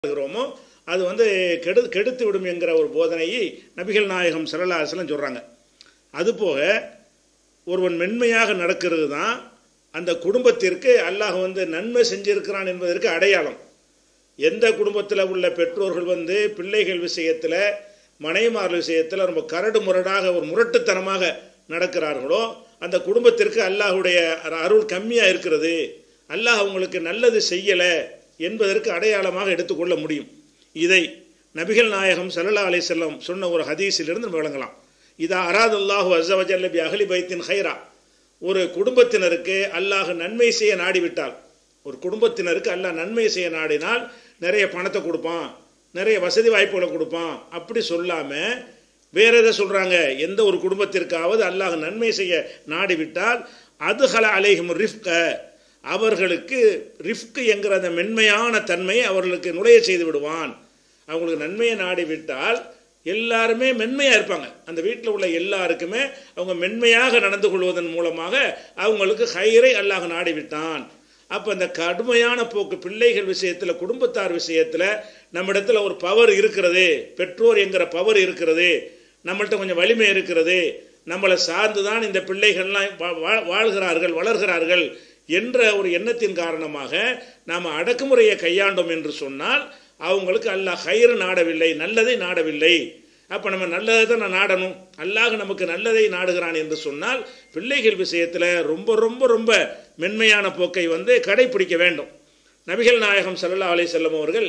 இருக்கிறோமோ அது வந்து கெடு கெடுத்து விடும் என்கிற ஒரு போதனையை நபிகள் நாயகம் சரலாசலம் சொல்கிறாங்க அதுபோக ஒருவன் மென்மையாக நடக்கிறது தான் அந்த குடும்பத்திற்கு அல்லாஹ் வந்து நன்மை செஞ்சிருக்கிறான் என்பதற்கு அடையாளம் எந்த குடும்பத்தில் உள்ள பெற்றோர்கள் வந்து பிள்ளைகள் விஷயத்தில் மனைமார் விஷயத்தில் ரொம்ப கரடு முரடாக ஒரு முரட்டுத்தனமாக நடக்கிறார்களோ அந்த குடும்பத்திற்கு அல்லாஹுடைய அருள் கம்மியாக இருக்கிறது அல்லாஹ் அவங்களுக்கு நல்லது செய்யலை என்பதற்கு அடையாளமாக எடுத்துக்கொள்ள முடியும் இதை நபிகள் நாயகம் சல்லா அலி செல்லம் சொன்ன ஒரு ஹதீஸிலிருந்து நம்ம விளங்கலாம் இதா அராத் அல்லாஹு அசவஜல்ல பி அகலி பைத்தின் ஹைரா ஒரு குடும்பத்தினருக்கு அல்லாஹ் நன்மை செய்ய நாடிவிட்டால் ஒரு குடும்பத்தினருக்கு அல்லாஹ் நன்மை செய்ய நாடினால் நிறைய பணத்தை கொடுப்பான் நிறைய வசதி வாய்ப்புகளை கொடுப்பான் அப்படி சொல்லாமல் வேற எதை சொல்கிறாங்க எந்த ஒரு குடும்பத்திற்காவது அல்லாஹ் நன்மை செய்ய நாடிவிட்டால் அதுஹல அலைஹிம் ரிஃப்க அவர்களுக்கு ரிஃப்கு என்கிற அந்த மென்மையான தன்மையை அவர்களுக்கு நுழைய செய்து விடுவான் அவங்களுக்கு நன்மையை நாடி விட்டால் எல்லாருமே மென்மையாக இருப்பாங்க அந்த வீட்டில் உள்ள எல்லாருக்குமே அவங்க மென்மையாக நடந்து கொள்வதன் மூலமாக அவங்களுக்கு ஹைரை அல்லாஹ் நாடி விட்டான் அப்போ அந்த கடுமையான போக்கு பிள்ளைகள் விஷயத்தில் குடும்பத்தார் விஷயத்தில் நம்மிடத்தில் ஒரு பவர் இருக்கிறது பெற்றோர் என்கிற பவர் இருக்கிறது நம்மள்கிட்ட கொஞ்சம் வலிமை இருக்கிறது நம்மளை சார்ந்து தான் இந்த பிள்ளைகள்லாம் வாழ்கிறார்கள் வளர்கிறார்கள் என்ற ஒரு எண்ணத்தின் காரணமாக நாம் அடக்குமுறையை கையாண்டோம் என்று சொன்னால் அவங்களுக்கு அல்லாஹ் ஹைறு நாடவில்லை நல்லதை நாடவில்லை அப்போ நம்ம நல்லதை தான் நான் நாடணும் அல்லாஹ் நமக்கு நல்லதை நாடுகிறான் என்று சொன்னால் பிள்ளைகள் விஷயத்தில் ரொம்ப ரொம்ப ரொம்ப மென்மையான போக்கை வந்து கடைபிடிக்க வேண்டும் நபிகள் நாயகம் சல்லா அலி செல்லம் அவர்கள்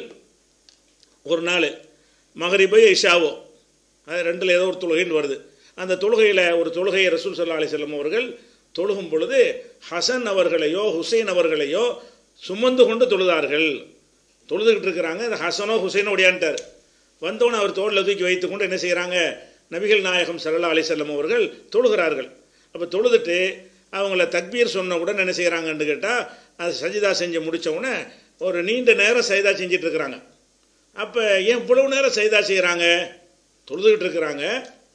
ஒரு நாள் மகரிபோ இஷாவோ அது ரெண்டில் ஏதோ ஒரு தொழுகைன்னு வருது அந்த தொழுகையில் ஒரு தொழுகையை ரசூல் சல்லா அலி செல்லம் அவர்கள் தொழுகும் பொழுது ஹசன் அவர்களையோ ஹுசைன் அவர்களையோ சுமந்து கொண்டு தொழுதார்கள் தொழுதுகிட்டு இருக்கிறாங்க இந்த ஹசனோ ஹுசைனோ ஒடியான்ட்டார் வந்தோன்னு அவர் தோளில் தூக்கி வைத்து கொண்டு என்ன செய்கிறாங்க நபிகள் நாயகம் சல்லா அலி செல்லம் அவர்கள் தொழுகிறார்கள் அப்போ தொழுதுட்டு அவங்கள தக்பீர் சொன்ன உடனே என்ன செய்கிறாங்கன்னு கேட்டால் அது சஜிதா செஞ்சு முடித்த உடனே ஒரு நீண்ட நேரம் சைதா செஞ்சிட்டு இருக்கிறாங்க அப்போ ஏன் இவ்வளவு நேரம் சைதா செய்கிறாங்க தொழுதுகிட்டு இருக்கிறாங்க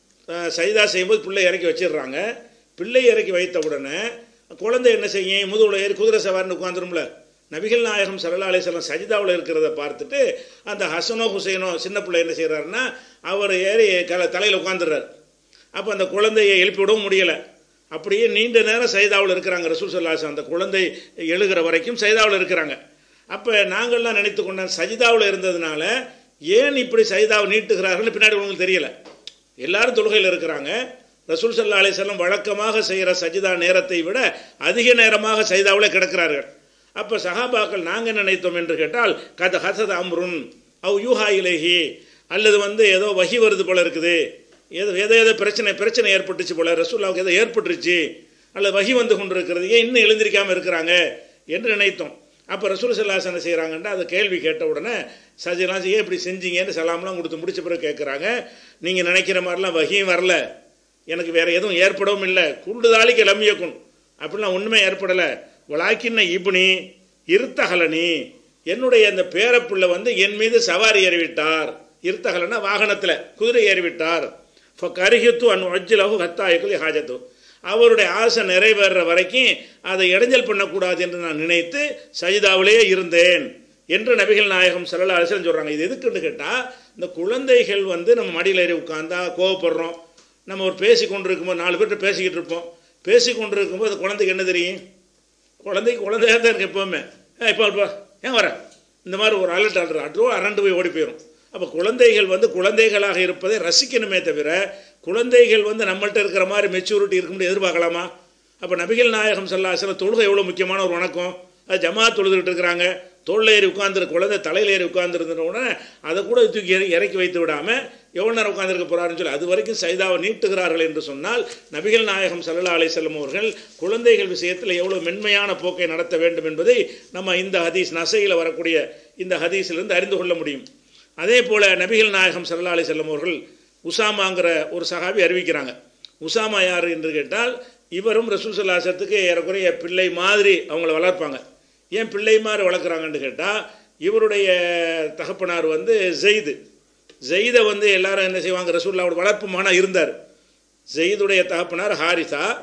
சைதா செய்யும்போது பிள்ளை இறக்கி வச்சிடுறாங்க பிள்ளை இறக்கி வைத்த உடனே குழந்தை என்ன செய்யும் முதுகுல ஏறி குதிரை சவாரின்னு உட்காந்துரும்ல நபிகள் நாயகம் சல்லா அலிஸ்லாம் சஜிதாவில் இருக்கிறத பார்த்துட்டு அந்த ஹசனோ ஹுசைனோ சின்ன பிள்ளை என்ன செய்கிறாருன்னா அவர் ஏறி கல தலையில் உட்காந்துடுறார் அப்போ அந்த குழந்தையை எழுப்பி விடவும் முடியலை அப்படியே நீண்ட நேரம் சைதாவில் இருக்கிறாங்க ரசூல் சல்லாஸ் அந்த குழந்தை எழுகிற வரைக்கும் சைதாவில் இருக்கிறாங்க அப்போ நாங்கள்லாம் நினைத்து கொண்டோம் சஜிதாவில் இருந்ததுனால ஏன் இப்படி சைதாவை நீட்டுகிறார்கள் பின்னாடி உங்களுக்கு தெரியல எல்லாரும் தொழுகையில் இருக்கிறாங்க ரசூல் சல்லா அலிசல்லாம் வழக்கமாக செய்கிற சஜிதா நேரத்தை விட அதிக நேரமாக சைதாவில் கிடக்கிறார்கள் அப்போ சஹாபாக்கள் நாங்கள் நினைத்தோம் என்று கேட்டால் கத ஹசத் அம்ருன் அவ் யூஹா இலேஹி அல்லது வந்து ஏதோ வகி வருது போல இருக்குது ஏதோ ஏதோ ஏதோ பிரச்சனை பிரச்சனை ஏற்பட்டுச்சு போல ரசூல்லாவுக்கு ஏதோ ஏற்பட்டுருச்சு அல்லது வகி வந்து கொண்டு இருக்கிறது ஏன் இன்னும் எழுந்திருக்காமல் இருக்கிறாங்க என்று நினைத்தோம் அப்போ ரசூல் சல்லாஸ் என்ன செய்கிறாங்கன்னா அதை கேள்வி கேட்ட உடனே சஜிலாம் ஏன் இப்படி செஞ்சீங்கன்னு சலாம்லாம் கொடுத்து முடிச்ச பிறகு கேட்குறாங்க நீங்கள் நினைக்கிற மாதிரிலாம் வகியும் வரல எனக்கு வேறு எதுவும் ஏற்படவும் இல்லை கூடுதாளிக்கு லம்யக்கும் அப்படிலாம் ஒன்றுமே ஏற்படலை வளாக்கின்ன இப்னி இருத்தகலனி என்னுடைய அந்த பேரப்புள்ள வந்து என் மீது சவாரி ஏறிவிட்டார் இருத்தகலனா வாகனத்தில் குதிரை ஏறிவிட்டார் இப்போ கருகித்து அன் ஒஜ்ஜிலகு ஹத்தாயுக்கள் ஹாஜத்து அவருடைய ஆசை நிறைவேற வரைக்கும் அதை இடைஞ்சல் பண்ணக்கூடாது என்று நான் நினைத்து சஜிதாவிலேயே இருந்தேன் என்று நபிகள் நாயகம் சல்லா அலிசன் சொல்கிறாங்க இது எதுக்குன்னு கேட்டால் இந்த குழந்தைகள் வந்து நம்ம மடியில் ஏறி உட்காந்தா கோவப்படுறோம் நம்ம ஒரு பேசி கொண்டு இருக்கும்போது நாலு பேர்கிட்ட பேசிக்கிட்டு இருப்போம் பேசி கொண்டு இருக்கும்போது அந்த குழந்தைக்கு என்ன தெரியும் குழந்தைக்கு குழந்தையாக தான் இருக்கு எப்போவுமே இப்போ இப்போ ஏன் வர இந்த மாதிரி ஒரு அலர்ட் ஆடுற அட்ரோ அரண்டு போய் ஓடி போயிடும் அப்போ குழந்தைகள் வந்து குழந்தைகளாக இருப்பதை ரசிக்கணுமே தவிர குழந்தைகள் வந்து நம்மள்ட்ட இருக்கிற மாதிரி மெச்சூரிட்டி இருக்கும்போது எதிர்பார்க்கலாமா அப்போ நபிகள் நாயகம் சொல்லாசில் தொழுகை எவ்வளோ முக்கியமான ஒரு வணக்கம் அது ஜமா தொழுதுகிட்டு இருக்கிறாங்க தோளில் ஏறி உட்காந்துரு குழந்தை தலையில் ஏறி உட்காந்துருந்த உடனே அதை கூட தூக்கி இறக்கி வைத்து விடாமல் எவ்வளோ நேரம் உட்காந்துருக்க போகிறாருன்னு சொல்லி அது வரைக்கும் சைதாவை நீட்டுகிறார்கள் என்று சொன்னால் நபிகள் நாயகம் சல்லா அலி செல்லம் அவர்கள் குழந்தைகள் விஷயத்தில் எவ்வளோ மென்மையான போக்கை நடத்த வேண்டும் என்பதை நம்ம இந்த ஹதீஸ் நசையில் வரக்கூடிய இந்த ஹதீஸிலிருந்து அறிந்து கொள்ள முடியும் அதே போல் நபிகள் நாயகம் சல்லா அலி செல்லம் அவர்கள் உசாமாங்கிற ஒரு சகாபி அறிவிக்கிறாங்க உசாமா யார் என்று கேட்டால் இவரும் ரசூல் சல்லாசத்துக்கு ஏறக்குறைய பிள்ளை மாதிரி அவங்கள வளர்ப்பாங்க ஏன் பிள்ளை மாதிரி வளர்க்குறாங்கன்னு கேட்டால் இவருடைய தகப்பனார் வந்து ஜெயிது ஜெயிதை வந்து எல்லாரும் என்ன செய்வாங்க ரசூல்லாவோட வளர்ப்பு மகனாக இருந்தார் ஜெயிதுடைய தகப்பனார் ஹாரிசா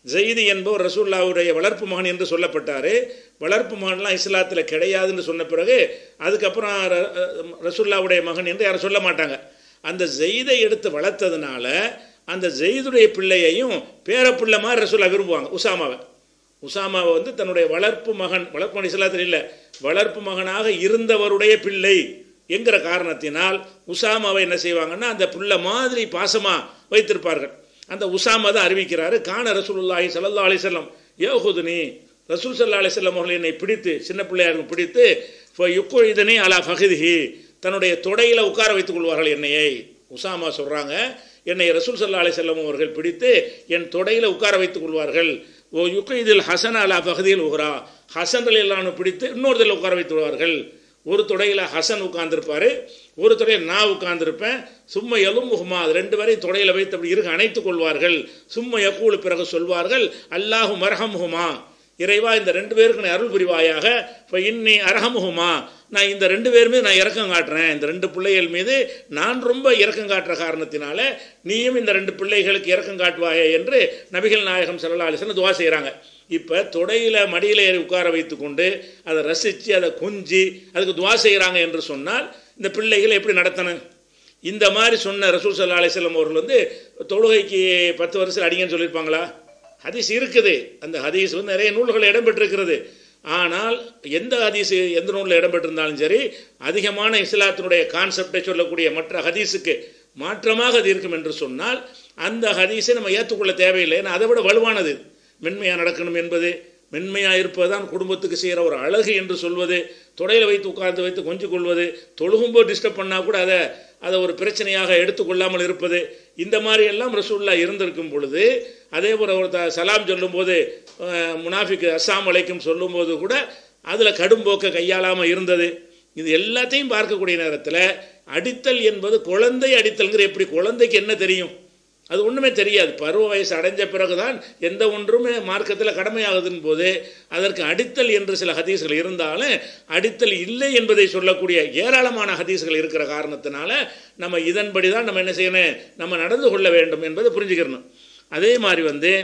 ஜெயிது என்பவர் ரசூல்லாவுடைய வளர்ப்பு மகன் என்று சொல்லப்பட்டார் வளர்ப்பு மகன்லாம் இஸ்லாத்தில் கிடையாதுன்னு சொன்ன பிறகு அதுக்கப்புறம் ர- ரசூல்லாவுடைய மகன் என்று யாரும் சொல்ல மாட்டாங்க அந்த ஜெயிதை எடுத்து வளர்த்ததுனால அந்த ஜெயிதுடைய பிள்ளையையும் பேரப்பிள்ளை மாதிரி ரசூல்லா விரும்புவாங்க உசாமாவை உசாமாவை வந்து தன்னுடைய வளர்ப்பு மகன் வளர்ப்பு மகன் இஸ்லாத்தில் இல்லை வளர்ப்பு மகனாக இருந்தவருடைய பிள்ளை என்கிற காரணத்தினால் உசாமாவை என்ன செய்வாங்கன்னா அந்த புள்ள மாதிரி பாசமாக வைத்திருப்பார்கள் அந்த உசாமா தான் அறிவிக்கிறாரு கான ரசூலுல்லாஹி ஸல்லல்லாஹு அலைஹி வஸல்லம் யோகுதுனி ரசூல் ஸல்லல்லாஹு அலைஹி வஸல்லம் அவர்கள் என்னை பிடித்து சின்ன பிள்ளையாக பிடித்து யுக்கு இதனி அலா ஃபஹிதிஹி தன்னுடைய தொடையில் உட்கார வைத்துக் கொள்வார்கள் என்னையை உசாமா சொல்கிறாங்க என்னை ரசூல் ஸல்லல்லாஹு அலைஹி வஸல்லம் அவர்கள் பிடித்து என் தொடையில் உட்கார வைத்துக் கொள்வார்கள் ஓ யுக்கு இதில் ஹசன் அலா ஃபஹதில் உஹ்ரா ஹசன் எல்லாம் பிடித்து இன்னொருத்தில் உட்கார வைத்து விடுவார்கள் ஒரு தொடையில் ஹசன் உட்கார்ந்திருப்பாரு ஒரு தொடையில் நான் உட்கார்ந்திருப்பேன் சும்மா எலும் முகமா அது ரெண்டு பேரையும் தொடையில் வைத்து அப்படி இருக்க அணைத்துக் கொள்வார்கள் சும்மா யக்கூலு பிறகு சொல்வார்கள் அல்லாஹு மரஹமுகுமா இறைவா இந்த ரெண்டு பேருக்கு நான் அருள் புரிவாயாக இப்போ இன்னி அரஹமுகுமா நான் இந்த ரெண்டு பேருமே நான் இறக்கம் காட்டுறேன் இந்த ரெண்டு பிள்ளைகள் மீது நான் ரொம்ப இறக்கம் காட்டுற காரணத்தினால நீயும் இந்த ரெண்டு பிள்ளைகளுக்கு இறக்கம் காட்டுவாயே என்று நபிகள் நாயகம் ஸல்லல்லாஹு அலைஹி வஸல்லம் துவா செய்கிறாங்க இப்போ தொடையில் மடியில் ஏறி உட்கார வைத்து கொண்டு அதை ரசித்து அதை கொஞ்சி அதுக்கு துவா செய்கிறாங்க என்று சொன்னால் இந்த பிள்ளைகளை எப்படி நடத்தணும் இந்த மாதிரி சொன்ன ரசூல் சல்லா அலிஸ்லாம் அவர்கள் வந்து தொழுகைக்கு பத்து வருஷம் அடிங்கன்னு சொல்லியிருப்பாங்களா ஹதீஸ் இருக்குது அந்த ஹதீஸ் வந்து நிறைய நூல்கள் இடம்பெற்றிருக்கிறது ஆனால் எந்த ஹதீஸ் எந்த நூலில் இடம்பெற்றிருந்தாலும் சரி அதிகமான இஸ்லாத்தினுடைய கான்செப்டை சொல்லக்கூடிய மற்ற ஹதீஸுக்கு மாற்றமாக அது இருக்கும் என்று சொன்னால் அந்த ஹதீஸை நம்ம ஏற்றுக்கொள்ள தேவையில்லை ஏன்னா அதை விட வலுவானது மென்மையாக நடக்கணும் என்பது மென்மையாக இருப்பதுதான் குடும்பத்துக்கு செய்கிற ஒரு அழகு என்று சொல்வது தொடையில் வைத்து உட்கார்ந்து வைத்து கொஞ்சிக் கொள்வது தொழுகும்போது டிஸ்டர்ப் பண்ணால் கூட அதை அதை ஒரு பிரச்சனையாக எடுத்துக்கொள்ளாமல் இருப்பது இந்த மாதிரி எல்லாம் ரசூல்லா இருந்திருக்கும் பொழுது அதே போல் ஒரு த- சலாம் சொல்லும்போது அஹ், முனாஃபிக்கு அஸ்ஸாம் அலைக்கும் சொல்லும்போது கூட அதில் கடும்போக்கை கையாளாமல் இருந்தது இது எல்லாத்தையும் பார்க்கக்கூடிய நேரத்தில் அடித்தல் என்பது குழந்தை அடித்தல்ங்கிற எப்படி குழந்தைக்கு என்ன தெரியும் அது ஒன்றுமே தெரியாது பருவ வயசு அடைஞ்ச பிறகுதான் எந்த ஒன்றுமே மார்க்கத்தில் கடமையாகுதுன்னு போது அதற்கு அடித்தல் என்று சில ஹதீஸ்கள் இருந்தாலும் அடித்தல் இல்லை என்பதை சொல்லக்கூடிய ஏராளமான ஹதீஸ்கள் இருக்கிற காரணத்தினால நம்ம இதன்படி தான் நம்ம என்ன செய்யணும் நம்ம நடந்து கொள்ள வேண்டும் என்பதை புரிஞ்சுக்கிறணும் அதே மாதிரி வந்து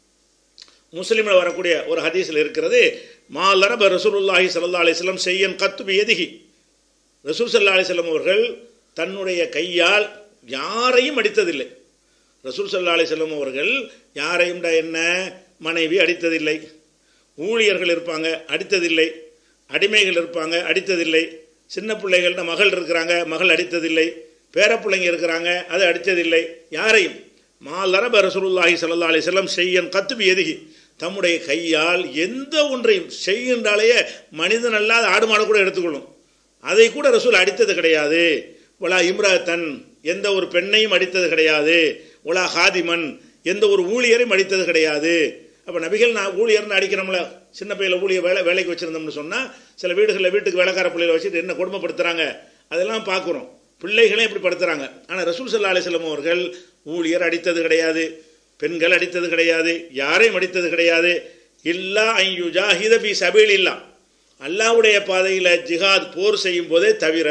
முஸ்லீமில் வரக்கூடிய ஒரு ஹதீஸில் இருக்கிறது மாலரப ரசூலுல்லாஹி ஸல்லல்லாஹு அலைஹி வஸல்லம் செய்யன் கத்துபி எதிகி ரசூல் ஸல்லல்லாஹு அலைஹி வஸல்லம் அவர்கள் தன்னுடைய கையால் யாரையும் அடித்ததில்லை ரசூல் ஸல்லல்லாஹு அலைஹி வஸல்லம் அவர்கள் யாரையும் டா என்ன மனைவி அடித்ததில்லை ஊழியர்கள் இருப்பாங்க அடித்ததில்லை அடிமைகள் இருப்பாங்க அடித்ததில்லை சின்ன பிள்ளைகள்ட்ட மகள் இருக்கிறாங்க மகள் அடித்ததில்லை பேரப்பிள்ளைங்க இருக்கிறாங்க அது அடித்ததில்லை யாரையும் மாலரப ரசூலுல்லாஹி ஸல்லல்லாஹு அலைஹி வஸல்லம் செய்யன் கத்துபி எதுகி தம்முடைய கையால் எந்த ஒன்றையும் செய்கின்றாலேயே மனிதன் அல்லாத ஆடு மாடு கூட எடுத்துக்கொள்ளும் அதை கூட ரசூல் அடித்தது கிடையாது ஒலா இம்ராத்தன் எந்த ஒரு பெண்ணையும் அடித்தது கிடையாது ஒலா ஹாதிமன் எந்த ஒரு ஊழியரையும் அடித்தது கிடையாது அப்போ நபிகள் நான் ஊழியர்னு அடிக்கிறோம்ல சின்ன பையில ஊழியர் வேலை வேலைக்கு வச்சுருந்தோம்னு சொன்னால் சில வீடுகளில் வீட்டுக்கு வேலைக்கார பிள்ளைகளை வச்சுட்டு என்ன கொடுமைப்படுத்துகிறாங்க அதெல்லாம் பார்க்குறோம் பிள்ளைகளையும் இப்படி படுத்துகிறாங்க ஆனால் ரசூல் சல்லா அலிஸ்லம் அவர்கள் ஊழியர் அடித்தது கிடையாது பெண்கள் அடித்தது கிடையாது யாரையும் அடித்தது கிடையாது இல்லா ஐயுஜாஹித பி சபீல் இல்லா அல்லாவுடைய பாதையில் ஜிஹாத் போர் செய்யும் போதே தவிர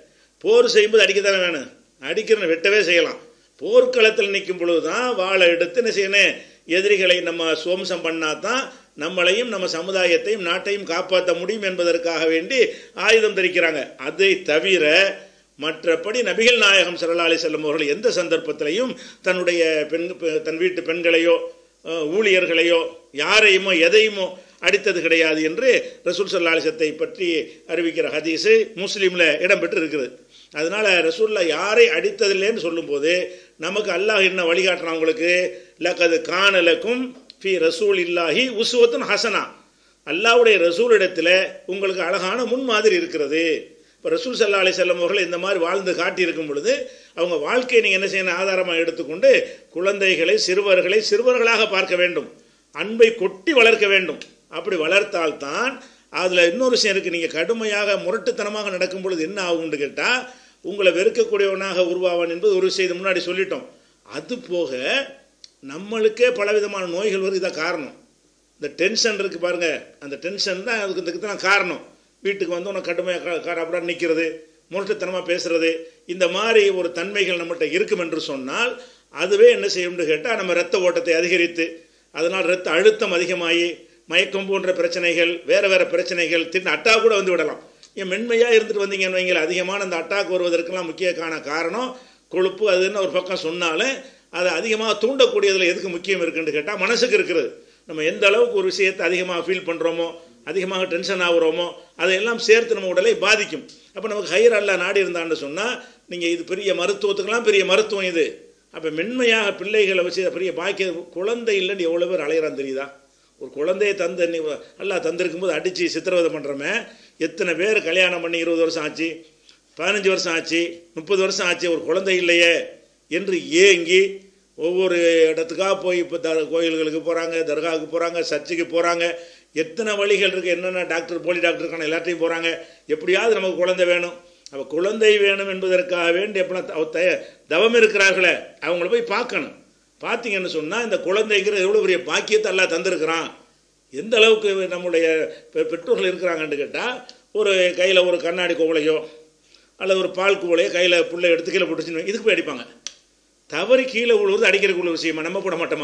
போர் செய்யும்போது அடிக்கத்தானே வேணும் அடிக்கிற வெட்டவே செய்யலாம் போர்க்களத்தில் நிற்கும் பொழுது தான் வாழை எடுத்து என்ன செய்யணும் எதிரிகளை நம்ம சுவம்சம் பண்ணால் தான் நம்மளையும் நம்ம சமுதாயத்தையும் நாட்டையும் காப்பாற்ற முடியும் என்பதற்காக வேண்டி ஆயுதம் தரிக்கிறாங்க அதை தவிர மற்றபடி நபிகள் நாயகம் ஸல்லல்லாஹு அலைஹி வஸல்லம் அவர்கள் எந்த சந்தர்ப்பத்திலையும் தன்னுடைய பெண் தன் வீட்டு பெண்களையோ அஹ், ஊழியர்களையோ யாரையுமோ எதையுமோ அடித்தது கிடையாது என்று ரசூல் சல்லாலிசத்தை பற்றி அறிவிக்கிற ஹதீஸு முஸ்லீமில் இடம்பெற்று இருக்குது அதனால ரசூல்லா யாரை அடித்ததில்லைன்னு சொல்லும்போது நமக்கு அல்லாஹ் என்ன வழிகாட்டுறான் உங்களுக்கு லக்கது காணலக்கும் ஃபி ரசூல் இல்லாஹி உசுவத்துன் ஹசனா அல்லாஹ்வுடைய ரசூலிடத்தில் உங்களுக்கு அழகான முன்மாதிரி இருக்கிறது இப்போ ரசூல் சல்லா அலி செல்லம் அவர்கள் இந்த மாதிரி வாழ்ந்து காட்டியிருக்கும் பொழுது அவங்க வாழ்க்கையை நீங்கள் என்ன செய்யணும் ஆதாரமாக எடுத்துக்கொண்டு குழந்தைகளை சிறுவர்களை சிறுவர்களாக பார்க்க வேண்டும் அன்பை கொட்டி வளர்க்க வேண்டும் அப்படி வளர்த்தால்தான் அதில் இன்னொரு விஷயம் இருக்குது நீங்கள் கடுமையாக முரட்டுத்தனமாக நடக்கும் பொழுது என்ன ஆகும்னு கேட்டால் உங்களை வெறுக்கக்கூடியவனாக உருவாவான் என்பது ஒரு விஷயம் இது முன்னாடி சொல்லிட்டோம் அது போக நம்மளுக்கே பலவிதமான நோய்கள் வருது இதான் காரணம் இந்த டென்ஷன் இருக்குது பாருங்க அந்த டென்ஷன் தான் அதுக்கு இதுக்கு தான் காரணம் வீட்டுக்கு வந்து உனக்கு கடுமையாக காராப்படா நிற்கிறது முரட்டுத்தனமாக பேசுறது இந்த மாதிரி ஒரு தன்மைகள் நம்மகிட்ட இருக்கும் என்று சொன்னால் அதுவே என்ன செய்யும்னு கேட்டால் நம்ம ரத்த ஓட்டத்தை அதிகரித்து அதனால் இரத்த அழுத்தம் அதிகமாகி மயக்கம் போன்ற பிரச்சனைகள் வேறு வேறு பிரச்சனைகள் திடீர்னு அட்டாக் கூட வந்து விடலாம் ஏன் மென்மையாக இருந்துட்டு வந்தீங்கன்னு வைங்களேன் அதிகமான அந்த அட்டாக் வருவதற்கெல்லாம் முக்கிய காண காரணம் கொழுப்பு அதுன்னு ஒரு பக்கம் சொன்னாலும் அதை அதிகமாக தூண்டக்கூடியதில் எதுக்கு முக்கியம் இருக்குன்னு கேட்டால் மனசுக்கு இருக்கிறது நம்ம எந்த அளவுக்கு ஒரு விஷயத்தை அதிகமாக ஃபீல் பண்ணுறோமோ அதிகமாக டென்ஷன் ஆகுறோமோ அதையெல்லாம் சேர்த்து நம்ம உடலை பாதிக்கும் அப்போ நமக்கு ஹையர் அல்ல நாடி இருந்தான்னு சொன்னால் நீங்கள் இது பெரிய மருத்துவத்துக்கெல்லாம் பெரிய மருத்துவம் இது அப்போ மென்மையாக பிள்ளைகளை வச்சு பெரிய பாக்கிய குழந்தை இல்லைன்னு எவ்வளோ பேர் அலையிறான் தெரியுதா ஒரு குழந்தையை தந்து நீ அல்லா தந்திருக்கும் போது அடித்து சித்திரவதை பண்ணுறோமே எத்தனை பேர் கல்யாணம் பண்ணி இருபது வருஷம் ஆச்சு பதினஞ்சு வருஷம் ஆச்சு முப்பது வருஷம் ஆச்சு ஒரு குழந்தை இல்லையே என்று ஏங்கி ஒவ்வொரு இடத்துக்காக போய் இப்போ த கோயில்களுக்கு போகிறாங்க தர்காவுக்கு போகிறாங்க சர்ச்சுக்கு போகிறாங்க எத்தனை வழிகள் இருக்குது என்னென்ன டாக்டர் போலி டாக்டர் இருக்கான எல்லாத்தையும் போகிறாங்க எப்படியாவது நமக்கு குழந்தை வேணும் அப்போ குழந்தை வேணும் என்பதற்காக வேண்டி எப்படின்னா தவம் இருக்கிறார்களே அவங்கள போய் பார்க்கணும் பார்த்தீங்கன்னு சொன்னால் இந்த குழந்தைங்கிற எவ்வளோ பெரிய பாக்கியத்தை எல்லாம் தந்திருக்கிறான் எந்த அளவுக்கு நம்முடைய பெற்றோர்கள் இருக்கிறாங்கன்னு கேட்டால் ஒரு கையில் ஒரு கண்ணாடி குவளையோ அல்லது ஒரு பால் குவளையோ கையில் பிள்ளை எடுத்து கீழே போட்டுச்சுன்னு இதுக்கு போய் அடிப்பாங்க தவறி கீழே விழுவது அடிக்கிறதுக்குள்ள விஷயமா நம்ம போட மாட்டோமா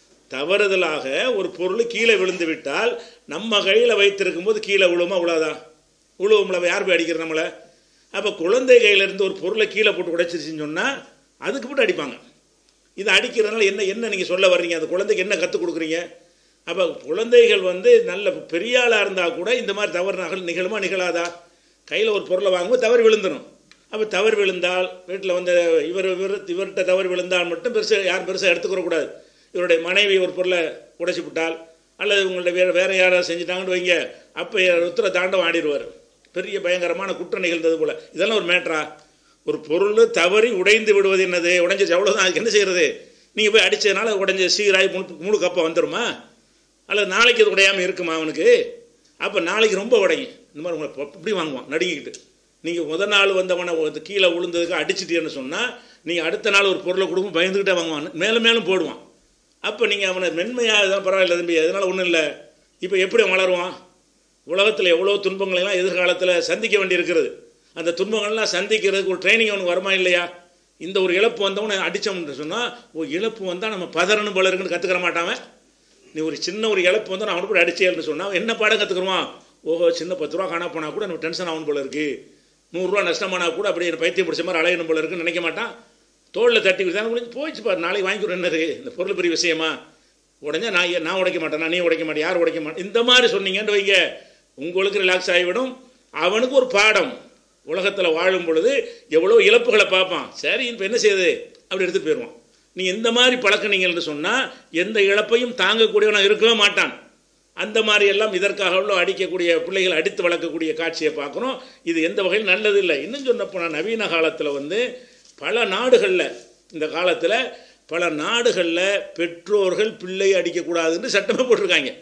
தவறுதலாக ஒரு பொருள் கீழே விழுந்து விட்டால் நம்ம கையில் வைத்திருக்கும் போது கீழே விழுமா விழாதா விழுவும்ல யார் போய் அடிக்கிற நம்மளை அப்போ குழந்தை கையிலேருந்து ஒரு பொருளை கீழே போட்டு உடைச்சிருச்சுன்னு சொன்னால் அதுக்கு போட்டு அடிப்பாங்க இதை அடிக்கிறதுனால என்ன என்ன நீங்கள் சொல்ல வர்றீங்க அந்த குழந்தைக்கு என்ன கற்றுக் கொடுக்குறீங்க அப்போ குழந்தைகள் வந்து நல்ல பெரிய ஆளாக இருந்தால் கூட இந்த மாதிரி தவறு நகல் நிகழுமா நிகழாதா கையில் ஒரு பொருளை வாங்கும்போது தவறு விழுந்துடும் அப்போ தவறு விழுந்தால் வீட்டில் வந்து இவர் இவர் இவர்கிட்ட தவறு விழுந்தால் மட்டும் பெருசாக யார் பெருசாக எடுத்துக்கிறக்கூடாது இவருடைய மனைவி ஒரு பொருளை உடைச்சி விட்டால் அல்லது உங்கள்ட்ட வேறு வேறு யாராவது செஞ்சுட்டாங்கன்னு வைங்க அப்போ உத்தர தாண்டம் ஆடிடுவார் பெரிய பயங்கரமான குற்றம் நிகழ்ந்தது போல் இதெல்லாம் ஒரு மேட்ரா ஒரு பொருள் தவறி உடைந்து விடுவது என்னது உடைஞ்சிச்சு அவ்வளோதான் அதுக்கு என்ன செய்கிறது நீங்கள் போய் அடித்ததுனால உடைஞ்ச சீராய் முழு முழு கப்பை வந்துடுமா அல்லது நாளைக்கு அது உடையாமல் இருக்குமா அவனுக்கு அப்போ நாளைக்கு ரொம்ப உடையும் இந்த மாதிரி உங்களை இப்படி வாங்குவான் நடுங்கிக்கிட்டு நீங்கள் முதல் நாள் வந்தவனை கீழே விழுந்ததுக்கு அடிச்சிட்டேன்னு சொன்னால் நீங்கள் அடுத்த நாள் ஒரு பொருளை கொடுக்கும் பயந்துக்கிட்டே வாங்குவான் மேலும் மேலும் போடுவான் அப்போ நீங்கள் அவனை மென்மையாக தான் பரவாயில்ல தம்பி அதனால் ஒன்றும் இல்லை இப்போ எப்படி வளருவான் உலகத்தில் எவ்வளோ துன்பங்களெல்லாம் எதிர்காலத்தில் சந்திக்க வேண்டியிருக்கிறது அந்த துன்பங்கள்லாம் சந்திக்கிறதுக்கு ஒரு ட்ரைனிங் அவனுக்கு வருமா இல்லையா இந்த ஒரு இழப்பு வந்தவனை அடித்தோம்னு சொன்னால் ஒரு இழப்பு வந்தால் நம்ம பதறணும் போல இருக்குன்னு கற்றுக்கிற மாட்டான் நீ ஒரு சின்ன ஒரு இழப்பு வந்தால் அவனுக்கு கூட அடிச்சேன்னு சொன்னால் என்ன பாடம் கற்றுக்குருவான் ஓஹோ சின்ன பத்து ரூபா காணா போனால் கூட நம்ம டென்ஷன் ஆகணும் போல இருக்குது நூறுரூவா நஷ்டமானா கூட அப்படியே பைத்தியம் பிடிச்ச மாதிரி அலையணும் போல இருக்குன்னு நினைக்க மாட்டான் தோளில் தட்டி விட்டாங்க முடிஞ்சு போயிடுச்சு பாரு நாளைக்கு வாங்கிக்கிறோம் என்னது இந்த பொருள் பெரிய விஷயமா உடனே நான் நான் உடைக்க மாட்டேன் நீ உடைக்க மாட்டேன் யார் உடைக்க மாட்டேன் இந்த மாதிரி சொன்னீங்கன்னு வைங்க உங்களுக்கு ரிலாக்ஸ் ஆகிவிடும் அவனுக்கு ஒரு பாடம் உலகத்தில் வாழும் பொழுது எவ்வளோ இழப்புகளை பார்ப்பான் சரி இப்போ என்ன செய்யுது அப்படி எடுத்துகிட்டு போயிடுவான் நீ இந்த மாதிரி பழக்கினீங்கன்னு சொன்னால் எந்த இழப்பையும் தாங்கக்கூடியவனாக இருக்கவே மாட்டான் அந்த மாதிரி எல்லாம் இதற்காக உள்ள அடிக்கக்கூடிய பிள்ளைகள் அடித்து வளர்க்கக்கூடிய காட்சியை பார்க்குறோம் இது எந்த வகையில் நல்லது இல்லை இன்னும் சொன்னப்போனால் நவீன காலத்தில் வந்து பல நாடுகளில் இந்த காலத்தில் பல நாடுகளில் பெற்றோர்கள் பிள்ளை அடிக்கக்கூடாதுன்னு சட்டமே போட்டிருக்காங்க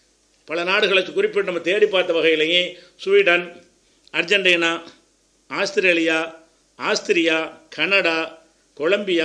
பல நாடுகளை குறிப்பிட்டு நம்ம தேடி பார்த்த வகையிலேயே Sweden Argentina Australia Austria Canada Colombia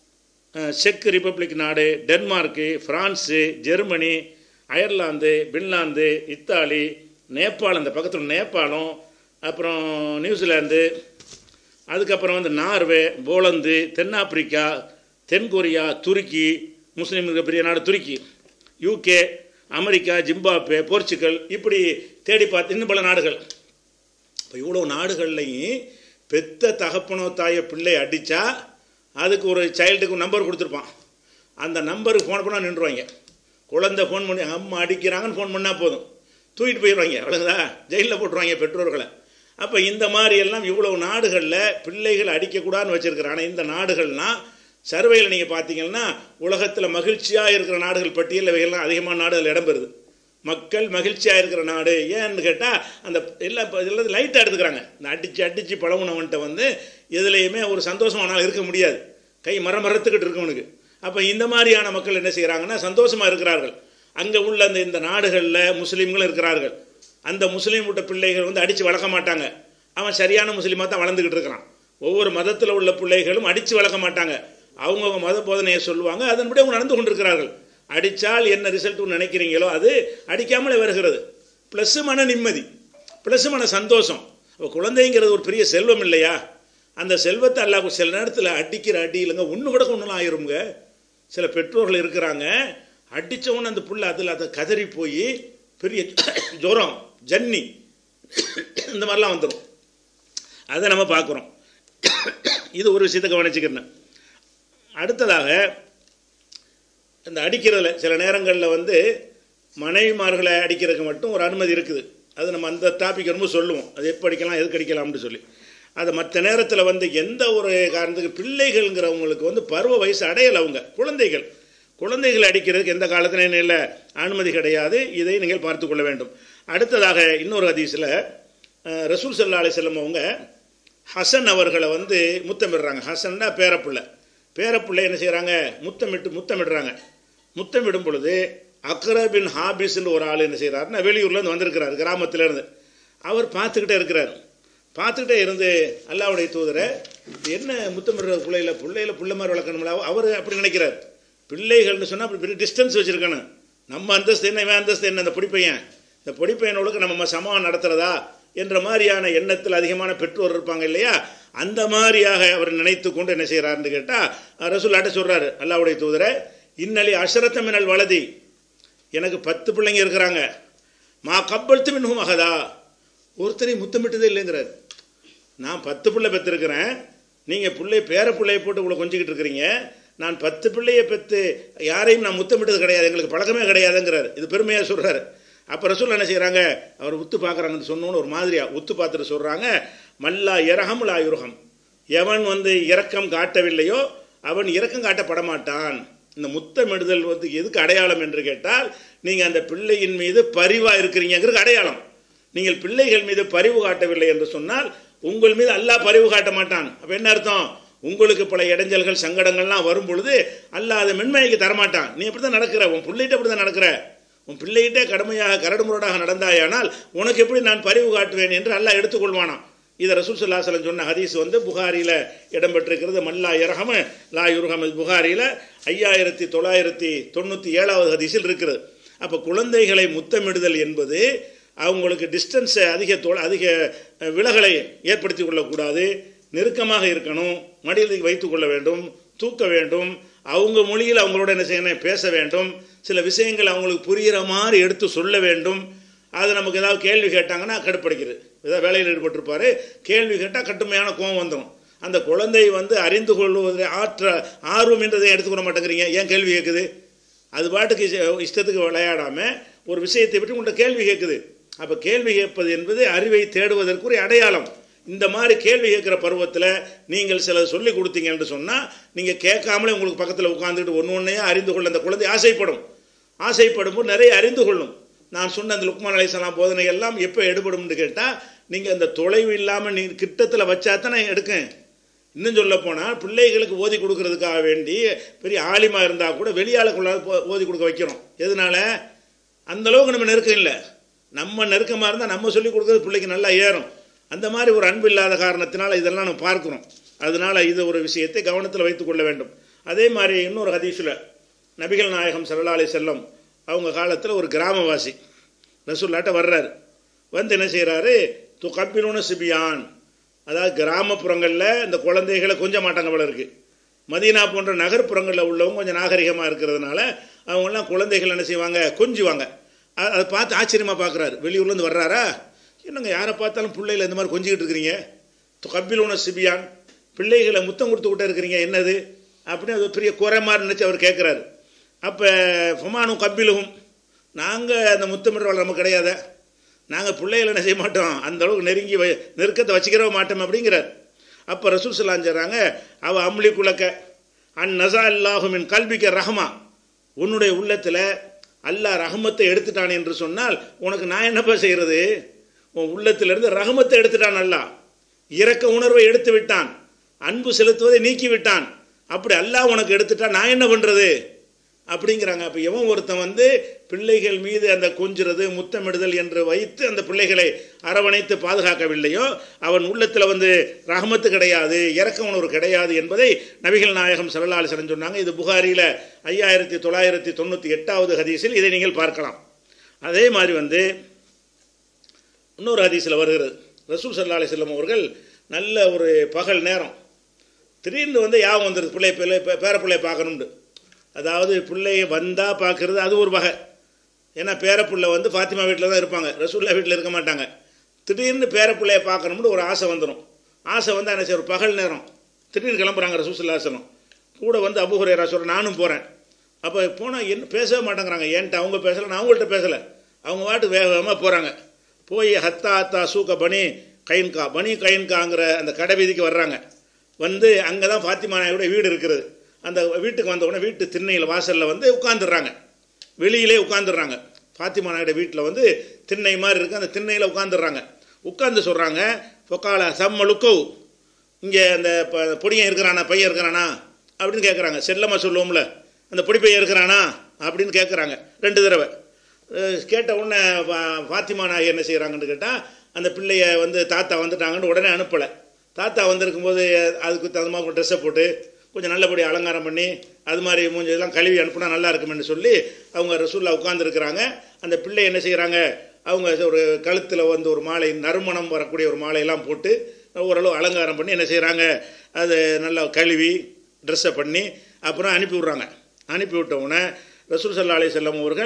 செக் ரிப்பப்ளிக் நாடு Denmark France Germany Ireland Finland Italy Nepal இந்த பக்கத்தில் நேபாளம் அப்புறம் நியூசிலாந்து அதுக்கப்புறம் வந்து நார்வே போலந்து தென்னாப்பிரிக்கா தென்கொரியா துருக்கி முஸ்லீம் பெரிய நாடு Turkey UK America Zimbabwe Portugal இப்படி தேடி பார்த்து இன்னும் பல நாடுகள் இப்போ இவ்வளோ நாடுகள்லையும் பெத்த தகப்பனோ தாய பிள்ளை அடித்தா அதுக்கு ஒரு சைல்டுக்கு நம்பர் கொடுத்துருப்பான் அந்த நம்பருக்கு ஃபோன் பண்ணால் நின்றுவாங்க குழந்தை ஃபோன் பண்ணி அம்மா அடிக்கிறாங்கன்னு ஃபோன் பண்ணால் போதும் தூக்கிட்டு போயிடுவாங்க அவ்வளோதா ஜெயிலில் போட்டுருவாங்க பெற்றோர்களை அப்போ இந்த மாதிரி எல்லாம் இவ்வளோ நாடுகளில் பிள்ளைகள் அடிக்கக்கூடாதுன்னு வச்சுருக்குறாங்க ஆனால் இந்த நாடுகள்னால் சர்வையில் நீங்கள் பார்த்தீங்கன்னா உலகத்தில் மகிழ்ச்சியாக இருக்கிற நாடுகள் பட்டியலில் இவைகள்லாம் அதிகமான நாடுகள் இடம்பெறுது மக்கள் மகிழ்ச்சியாக இருக்கிற நாடு ஏன்னு கேட்டால் அந்த எல்லா எல்லாத்தையும் லைட்டாக எடுத்துக்கிறாங்க இந்த அடித்து அடித்து பழகுனவன்ட்ட வந்து எதுலேயுமே ஒரு சந்தோஷமானால் இருக்க முடியாது கை மரம் மரத்துக்கிட்டு இருக்கவனுக்கு அப்போ இந்த மாதிரியான மக்கள் என்ன செய்கிறாங்கன்னா சந்தோஷமாக இருக்கிறார்கள் அங்கே உள்ள அந்த இந்த நாடுகளில் முஸ்லீம்களும் இருக்கிறார்கள் அந்த முஸ்லீம் விட்ட பிள்ளைகள் வந்து அடித்து வளர்க்க மாட்டாங்க அவன் சரியான முஸ்லீமாக தான் வளர்ந்துக்கிட்டு இருக்கிறான் ஒவ்வொரு மதத்தில் உள்ள பிள்ளைகளும் அடித்து வளர்க்க மாட்டாங்க அவங்கவுங்க மத போதனையை சொல்லுவாங்க அதன்படி அவங்க நடந்து கொண்டிருக்கிறார்கள் அடித்தால் என்ன ரிசல்ட்னு நினைக்கிறீங்களோ அது அடிக்காமலே வருகிறது ப்ளஸ்ஸு மன நிம்மதி ப்ளஸ்ஸு மன சந்தோஷம் அப்போ குழந்தைங்கிறது ஒரு பெரிய செல்வம் இல்லையா அந்த செல்வத்தை அல்லாஹ் சில நேரத்தில் அடிக்கிற அடி இல்லைங்க ஒன்று கூட ஒன்றுலாம் ஆயிருங்க சில பெற்றோர்கள் இருக்கிறாங்க அடிச்ச உடனே அந்த புள்ள அதில் அதை கதறி போய் பெரிய ஜுரம் ஜன்னி இந்த மாதிரிலாம் வந்துடும் அதை நம்ம பார்க்குறோம் இது ஒரு விஷயத்தை கவனிச்சுக்கிறேன் அடுத்ததாக இந்த அடிக்கிறதுல சில நேரங்களில் வந்து மனைவிமார்களை அடிக்கிறதுக்கு மட்டும் ஒரு அனுமதி இருக்குது அது நம்ம அந்த டாபிக் ரொம்ப சொல்லுவோம் அது எப்போ அடிக்கலாம் எதுக்கு அடிக்கலாம்னு சொல்லி அது மற்ற நேரத்தில் வந்து எந்த ஒரு காரணத்துக்கு பிள்ளைகள்ங்கிறவங்களுக்கு வந்து பருவ வயசு அடையலை அவங்க குழந்தைகள் குழந்தைகள் அடிக்கிறதுக்கு எந்த காலத்திலும் இல்லை அனுமதி கிடையாது இதை நீங்கள் பார்த்து கொள்ள வேண்டும் அடுத்ததாக இன்னொரு ஹதீஸில் அஹ், ரசூல் சல்லா அலிசல்லம் அவங்க ஹசன் அவர்களை வந்து முத்தமிடுறாங்க ஹசன்னா பேரப்புள்ளை பேரப்புள்ளை என்ன செய்கிறாங்க முத்தமிட்டு முத்தமிடுறாங்க முத்தமிடும் பொழுது அக்ரபின் ஹாபிஸ்ன்னு ஒரு ஆள் என்ன செய்கிறாருன்னா வெளியூர்லேருந்து வந்திருக்கிறார் கிராமத்திலேருந்து அவர் பார்த்துக்கிட்டே இருக்கிறார் பார்த்துக்கிட்டே இருந்து அல்லாவுடைய தூதரை என்ன முத்தமிடுற பிள்ளையில பிள்ளையில புள்ள மாதிரி வளர்க்கணும்ல அவர் அப்படி நினைக்கிறார் பிள்ளைகள்னு சொன்னால் அப்படி பெரிய டிஸ்டன்ஸ் வச்சுருக்கணும் நம்ம அந்தஸ்து என்ன இவன் அந்தஸ்து என்ன இந்த பொடிப்பையன் இந்த பொடிப்பையனோளுக்கு நம்ம சமம் நடத்துறதா என்ற மாதிரியான எண்ணத்தில் அதிகமான பெற்றோர் இருப்பாங்க இல்லையா அந்த மாதிரியாக அவர் நினைத்து கொண்டு என்ன செய்கிறாருன்னு கேட்டால் ரசூல்லாட்ட சொல்கிறாரு அல்லாவுடைய தூதரை இன்னலி அஷரத்த மினல் வலதி எனக்கு பத்து பிள்ளைங்க இருக்கிறாங்க மா கப்பல்த்து மின்ஹும் மகதா ஒருத்தரையும் முத்தமிட்டதே இல்லைங்கிறார் நான் பத்து பிள்ளை பெற்றிருக்கிறேன் நீங்கள் பிள்ளை பேர பிள்ளையை போட்டு இவ்வளோ கொஞ்சிக்கிட்டு இருக்கிறீங்க நான் பத்து பிள்ளையை பெற்று யாரையும் நான் முத்தமிட்டது கிடையாது எங்களுக்கு பழக்கமே கிடையாதுங்கிறார் இது பெருமையாக சொல்கிறாரு அப்போ ரசூல் என்ன செய்கிறாங்க அவர் உத்து பார்க்குறாங்கன்னு சொன்னோன்னு ஒரு மாதிரியா உத்து பார்த்துட்டு சொல்கிறாங்க மல்லா இரகம் லா யுரகம் எவன் வந்து இரக்கம் காட்டவில்லையோ அவன் இரக்கம் காட்டப்பட மாட்டான் இந்த முத்தமிடுதல் வந்து எதுக்கு அடையாளம் என்று கேட்டால் நீங்கள் அந்த பிள்ளையின் மீது பரிவாக இருக்கிறீங்கிறது அடையாளம் நீங்கள் பிள்ளைகள் மீது பரிவு காட்டவில்லை என்று சொன்னால் உங்கள் மீது அல்லாஹ் பரிவு காட்ட மாட்டான் அப்போ என்ன அர்த்தம் உங்களுக்கு பல இடைஞ்சல்கள் சங்கடங்கள்லாம் வரும் பொழுது அல்லாஹ் அதை மென்மைக்கு தரமாட்டான் நீ எப்படி தான் நடக்கிற உன் பிள்ளைகிட்ட அப்படி தான் நடக்கிற உன் பிள்ளைகிட்டே கடுமையாக கரடுமுரடாக நடந்தாயானால் உனக்கு எப்படி நான் பரிவு காட்டுவேன் என்று அல்லாஹ் எடுத்துக்கொள்வானாம் இதை ரசூல் சல்லாஹலம் சொன்ன ஹதீஸ் வந்து புகாரியில் இடம்பெற்றிருக்கிறது மல்லா இரஹம லா யுர்ஹம் புகாரியில் ஐயாயிரத்தி தொள்ளாயிரத்தி தொண்ணூற்றி ஏழாவது ஹதீஸில் இருக்கிறது அப்போ குழந்தைகளை முத்தமிடுதல் என்பது அவங்களுக்கு டிஸ்டன்ஸை அதிக தொ அதிக அஹ், விலகலை ஏற்படுத்தி கொள்ளக்கூடாது நெருக்கமாக இருக்கணும் மடியில் வைத்து கொள்ள வேண்டும் தூக்க வேண்டும் அவங்க மொழியில் அவங்களோட என்ன செய்யணும் பேச வேண்டும் சில விஷயங்கள் அவங்களுக்கு புரிகிற மாதிரி எடுத்து சொல்ல வேண்டும் அது நமக்கு ஏதாவது கேள்வி கேட்டாங்கன்னா கடுப்படிக்கிறது ஏதாவது வேலையில் ஈடுபட்டிருப்பாரு கேள்வி கேட்டால் கட்டுமையான கோபம் வந்துடும் அந்த குழந்தை வந்து அறிந்து கொள்வதில் ஆற்ற ஆர்வம் என்றதை எடுத்துக்கொள்ள மாட்டேங்கிறீங்க ஏன் கேள்வி கேட்குது அது பாட்டுக்கு இஷ்ட- இஷ்டத்துக்கு விளையாடாம ஒரு விஷயத்தை பற்றி உங்கள்கிட்ட கேள்வி கேட்குது அப்போ கேள்வி கேட்பது என்பது அறிவை தேடுவதற்குரிய அடையாளம் இந்த மாதிரி கேள்வி கேட்குற பருவத்தில் நீங்கள் சில சொல்லி கொடுத்தீங்க என்று சொன்னால் நீங்கள் கேட்காமலே உங்களுக்கு பக்கத்தில் உட்காந்துட்டு ஒன்று ஒன்றையே அறிந்து கொள்ள அந்த குழந்தை ஆசைப்படும் ஆசைப்படும் போது நிறைய அறிந்து கொள்ளும் நான் சொன்ன அந்த லுக்மான் அலைசலாம் போதனை எல்லாம் எப்போ எடுபடும்னு கேட்டால் நீங்கள் அந்த தொலைவு இல்லாமல் நீ கிட்டத்தில் வச்சா தான் நான் எடுக்கேன் இன்னும் சொல்ல போனால் பிள்ளைகளுக்கு ஓதி கொடுக்கறதுக்காக வேண்டி பெரிய ஆலிமா இருந்தால் கூட வெளியாளுக்குள்ளாக போ- ஓதி கொடுக்க வைக்கிறோம் எதனால அந்த அளவுக்கு நம்ம நெருக்கம் இல்லை நம்ம நெருக்கமாக இருந்தால் நம்ம சொல்லி கொடுக்கறது பிள்ளைக்கு நல்லா ஏறும் அந்த மாதிரி ஒரு அன்பு இல்லாத காரணத்தினால இதெல்லாம் நம்ம பார்க்குறோம் அதனால இது ஒரு விஷயத்தை கவனத்தில் வைத்துக் கொள்ள வேண்டும் அதே மாதிரி இன்னொரு ஹதீஸில் நபிகள் நாயகம் ஸல்லல்லாஹு அலைஹி செல்லம் அவங்க காலத்தில் ஒரு கிராமவாசி ரசூல்லாட்ட வர்றாரு வந்து என்ன செய்கிறாரு து கப்பிலூன சிபியான் அதாவது கிராமப்புறங்களில் இந்த குழந்தைகளை கொஞ்சம் மாட்டாங்க போல இருக்கு மதீனா போன்ற நகர்ப்புறங்களில் உள்ளவங்க கொஞ்சம் நாகரிகமாக இருக்கிறதுனால அவங்கெல்லாம் குழந்தைகள் என்ன செய்வாங்க கொஞ்சுவாங்க அ- அதை பார்த்து ஆச்சரியமாக பார்க்குறாரு வெளியூர்லேருந்து வர்றாரா என்னங்க யாரை பார்த்தாலும் பிள்ளைகளை இந்த மாதிரி கொஞ்சிக்கிட்டு இருக்கிறீங்க கப்பிலூன சிபியான் பிள்ளைகளை முத்தம் கொடுத்து விட்டு இருக்கிறீங்க என்னது அப்படின்னு அது பெரிய குறை மாதிரி நினச்சி அவர் கேட்குறாரு அப்போ ஃபுமானு கப்பிலுகும் நாங்கள் அந்த முத்தமிடுறவள் நமக்கு கிடையாதே நாங்கள் பிள்ளைகளை என்ன செய்ய மாட்டோம் அந்த அளவுக்கு நெருங்கி வை நெருக்கத்தை வச்சுக்கிறவே மாட்டோம் அப்படிங்கிறார் அப்போ ரசூல் சலாம் சொல்கிறாங்க அவ அம்லி குலக்க அன் நசா அல்லாஹுமின் கல்விக்க ரஹமா உன்னுடைய உள்ளத்தில் அல்லாஹ் ரஹமத்தை எடுத்துட்டான் என்று சொன்னால் உனக்கு நான் என்னப்பா செய்கிறது உன் உள்ளத்திலிருந்து ரஹமத்தை எடுத்துட்டான் அல்லாஹ் இரக்க உணர்வை எடுத்து விட்டான் அன்பு செலுத்துவதை நீக்கி விட்டான் அப்படி அல்லாஹ் உனக்கு எடுத்துட்டா நான் என்ன பண்ணுறது அப்படிங்கிறாங்க அப்போ எவன் ஒருத்தன் வந்து பிள்ளைகள் மீது அந்த கொஞ்சுறது முத்தமிடுதல் என்று வைத்து அந்த பிள்ளைகளை அரவணைத்து பாதுகாக்கவில்லையோ அவன் உள்ளத்தில் வந்து ரஹமத்து கிடையாது இறக்க உணர்வு கிடையாது என்பதை நபிகள் நாயகம் ஸல்லல்லாஹு அலைஹி வஸல்லம் சொன்னாங்க இது புகாரியில் ஐயாயிரத்தி தொள்ளாயிரத்தி தொண்ணூற்றி எட்டாவது ஹதீஸில் இதை நீங்கள் பார்க்கலாம் அதே மாதிரி வந்து இன்னொரு ஹதீஸில் வருகிறது ரசூல் சல்லா அலிஸ்லம் அவர்கள் நல்ல ஒரு பகல் நேரம் திடீர்னு வந்து யாவும் வந்துடுது பிள்ளை பிள்ளை பே- பேர பிள்ளை பார்க்கணும்னு அதாவது பிள்ளைய வந்தால் பார்க்குறது அது ஒரு வகை ஏன்னா பேரப்புள்ள வந்து ஃபாத்திமா வீட்டில் தான் இருப்பாங்க ரசூல்லா வீட்டில் இருக்க மாட்டாங்க திடீர்னு பேரப்பிள்ளைய பார்க்கணும்னு ஒரு ஆசை வந்துடும் ஆசை வந்து என்ன செய்ய ஒரு பகல் நேரம் திடீர்னு கிளம்புறாங்க ரசூசுல்லாசனம் கூட வந்து அபுஹுரேரா சொல்ற நானும் போகிறேன் அப்போ போனால் என்ன பேசவே மாட்டேங்கிறாங்க ஏன்ட்டு அவங்க பேசலை நான் அவங்கள்ட்ட பேசலை அவங்க வாட்டுக்கு வேக வேகமாக போகிறாங்க போய் ஹத்தா ஹத்தா சூக்க பனி கைன்கா பனி கைன்காங்கிற அந்த கடை வீதிக்கு வர்றாங்க வந்து அங்கே தான் ஃபாத்திமா நாயோட வீடு இருக்கிறது அந்த வீட்டுக்கு வந்த உடனே வீட்டு திண்ணையில் வாசலில் வந்து உட்காந்துடுறாங்க வெளியிலே உட்காந்துடுறாங்க ஃபாத்திமா நாயோட வீட்டில் வந்து திண்ணை மாதிரி இருக்குது அந்த திண்ணையில் உட்காந்துடுறாங்க உட்காந்து சொல்கிறாங்க பொக்கால சம்மலுக்கோ இங்கே அந்த ப- பொடியன் இருக்கிறானா பையன் இருக்கிறானா அப்படின்னு கேட்குறாங்க செல்லமாக சொல்லுவோம்ல அந்த பொடி பையன் இருக்கிறானா அப்படின்னு கேட்குறாங்க ரெண்டு தடவை அஹ் கேட்ட உடனே ஃபா- ஃபாத்திமா நாய் என்ன செய்கிறாங்கன்னு கேட்டால் அந்த பிள்ளைய வந்து தாத்தா வந்துட்டாங்கன்னு உடனே அனுப்பலை தாத்தா வந்திருக்கும்போது அதுக்கு தகுந்த மாதிரி ட்ரெஸ்ஸை போட்டு கொஞ்சம் நல்லபடி அலங்காரம் பண்ணி அது மாதிரி மூஞ்செல்லாம் கழுவி அனுப்புனா நல்லா இருக்குமென்னு சொல்லி அவங்க ரசூல்லா உட்காந்துருக்குறாங்க அந்த பிள்ளை என்ன செய்கிறாங்க அவங்க ஒரு கழுத்தில் வந்து ஒரு மாலை நறுமணம் வரக்கூடிய ஒரு மாலையெல்லாம் போட்டு ஓரளவு அலங்காரம் பண்ணி என்ன செய்கிறாங்க அது நல்லா கழுவி ட்ரெஸ்ஸை பண்ணி அப்புறம் அனுப்பி விட்றாங்க அனுப்பி விட்ட உடனே ரசூல் சல்லா அலி செல்லம் அவர்கள்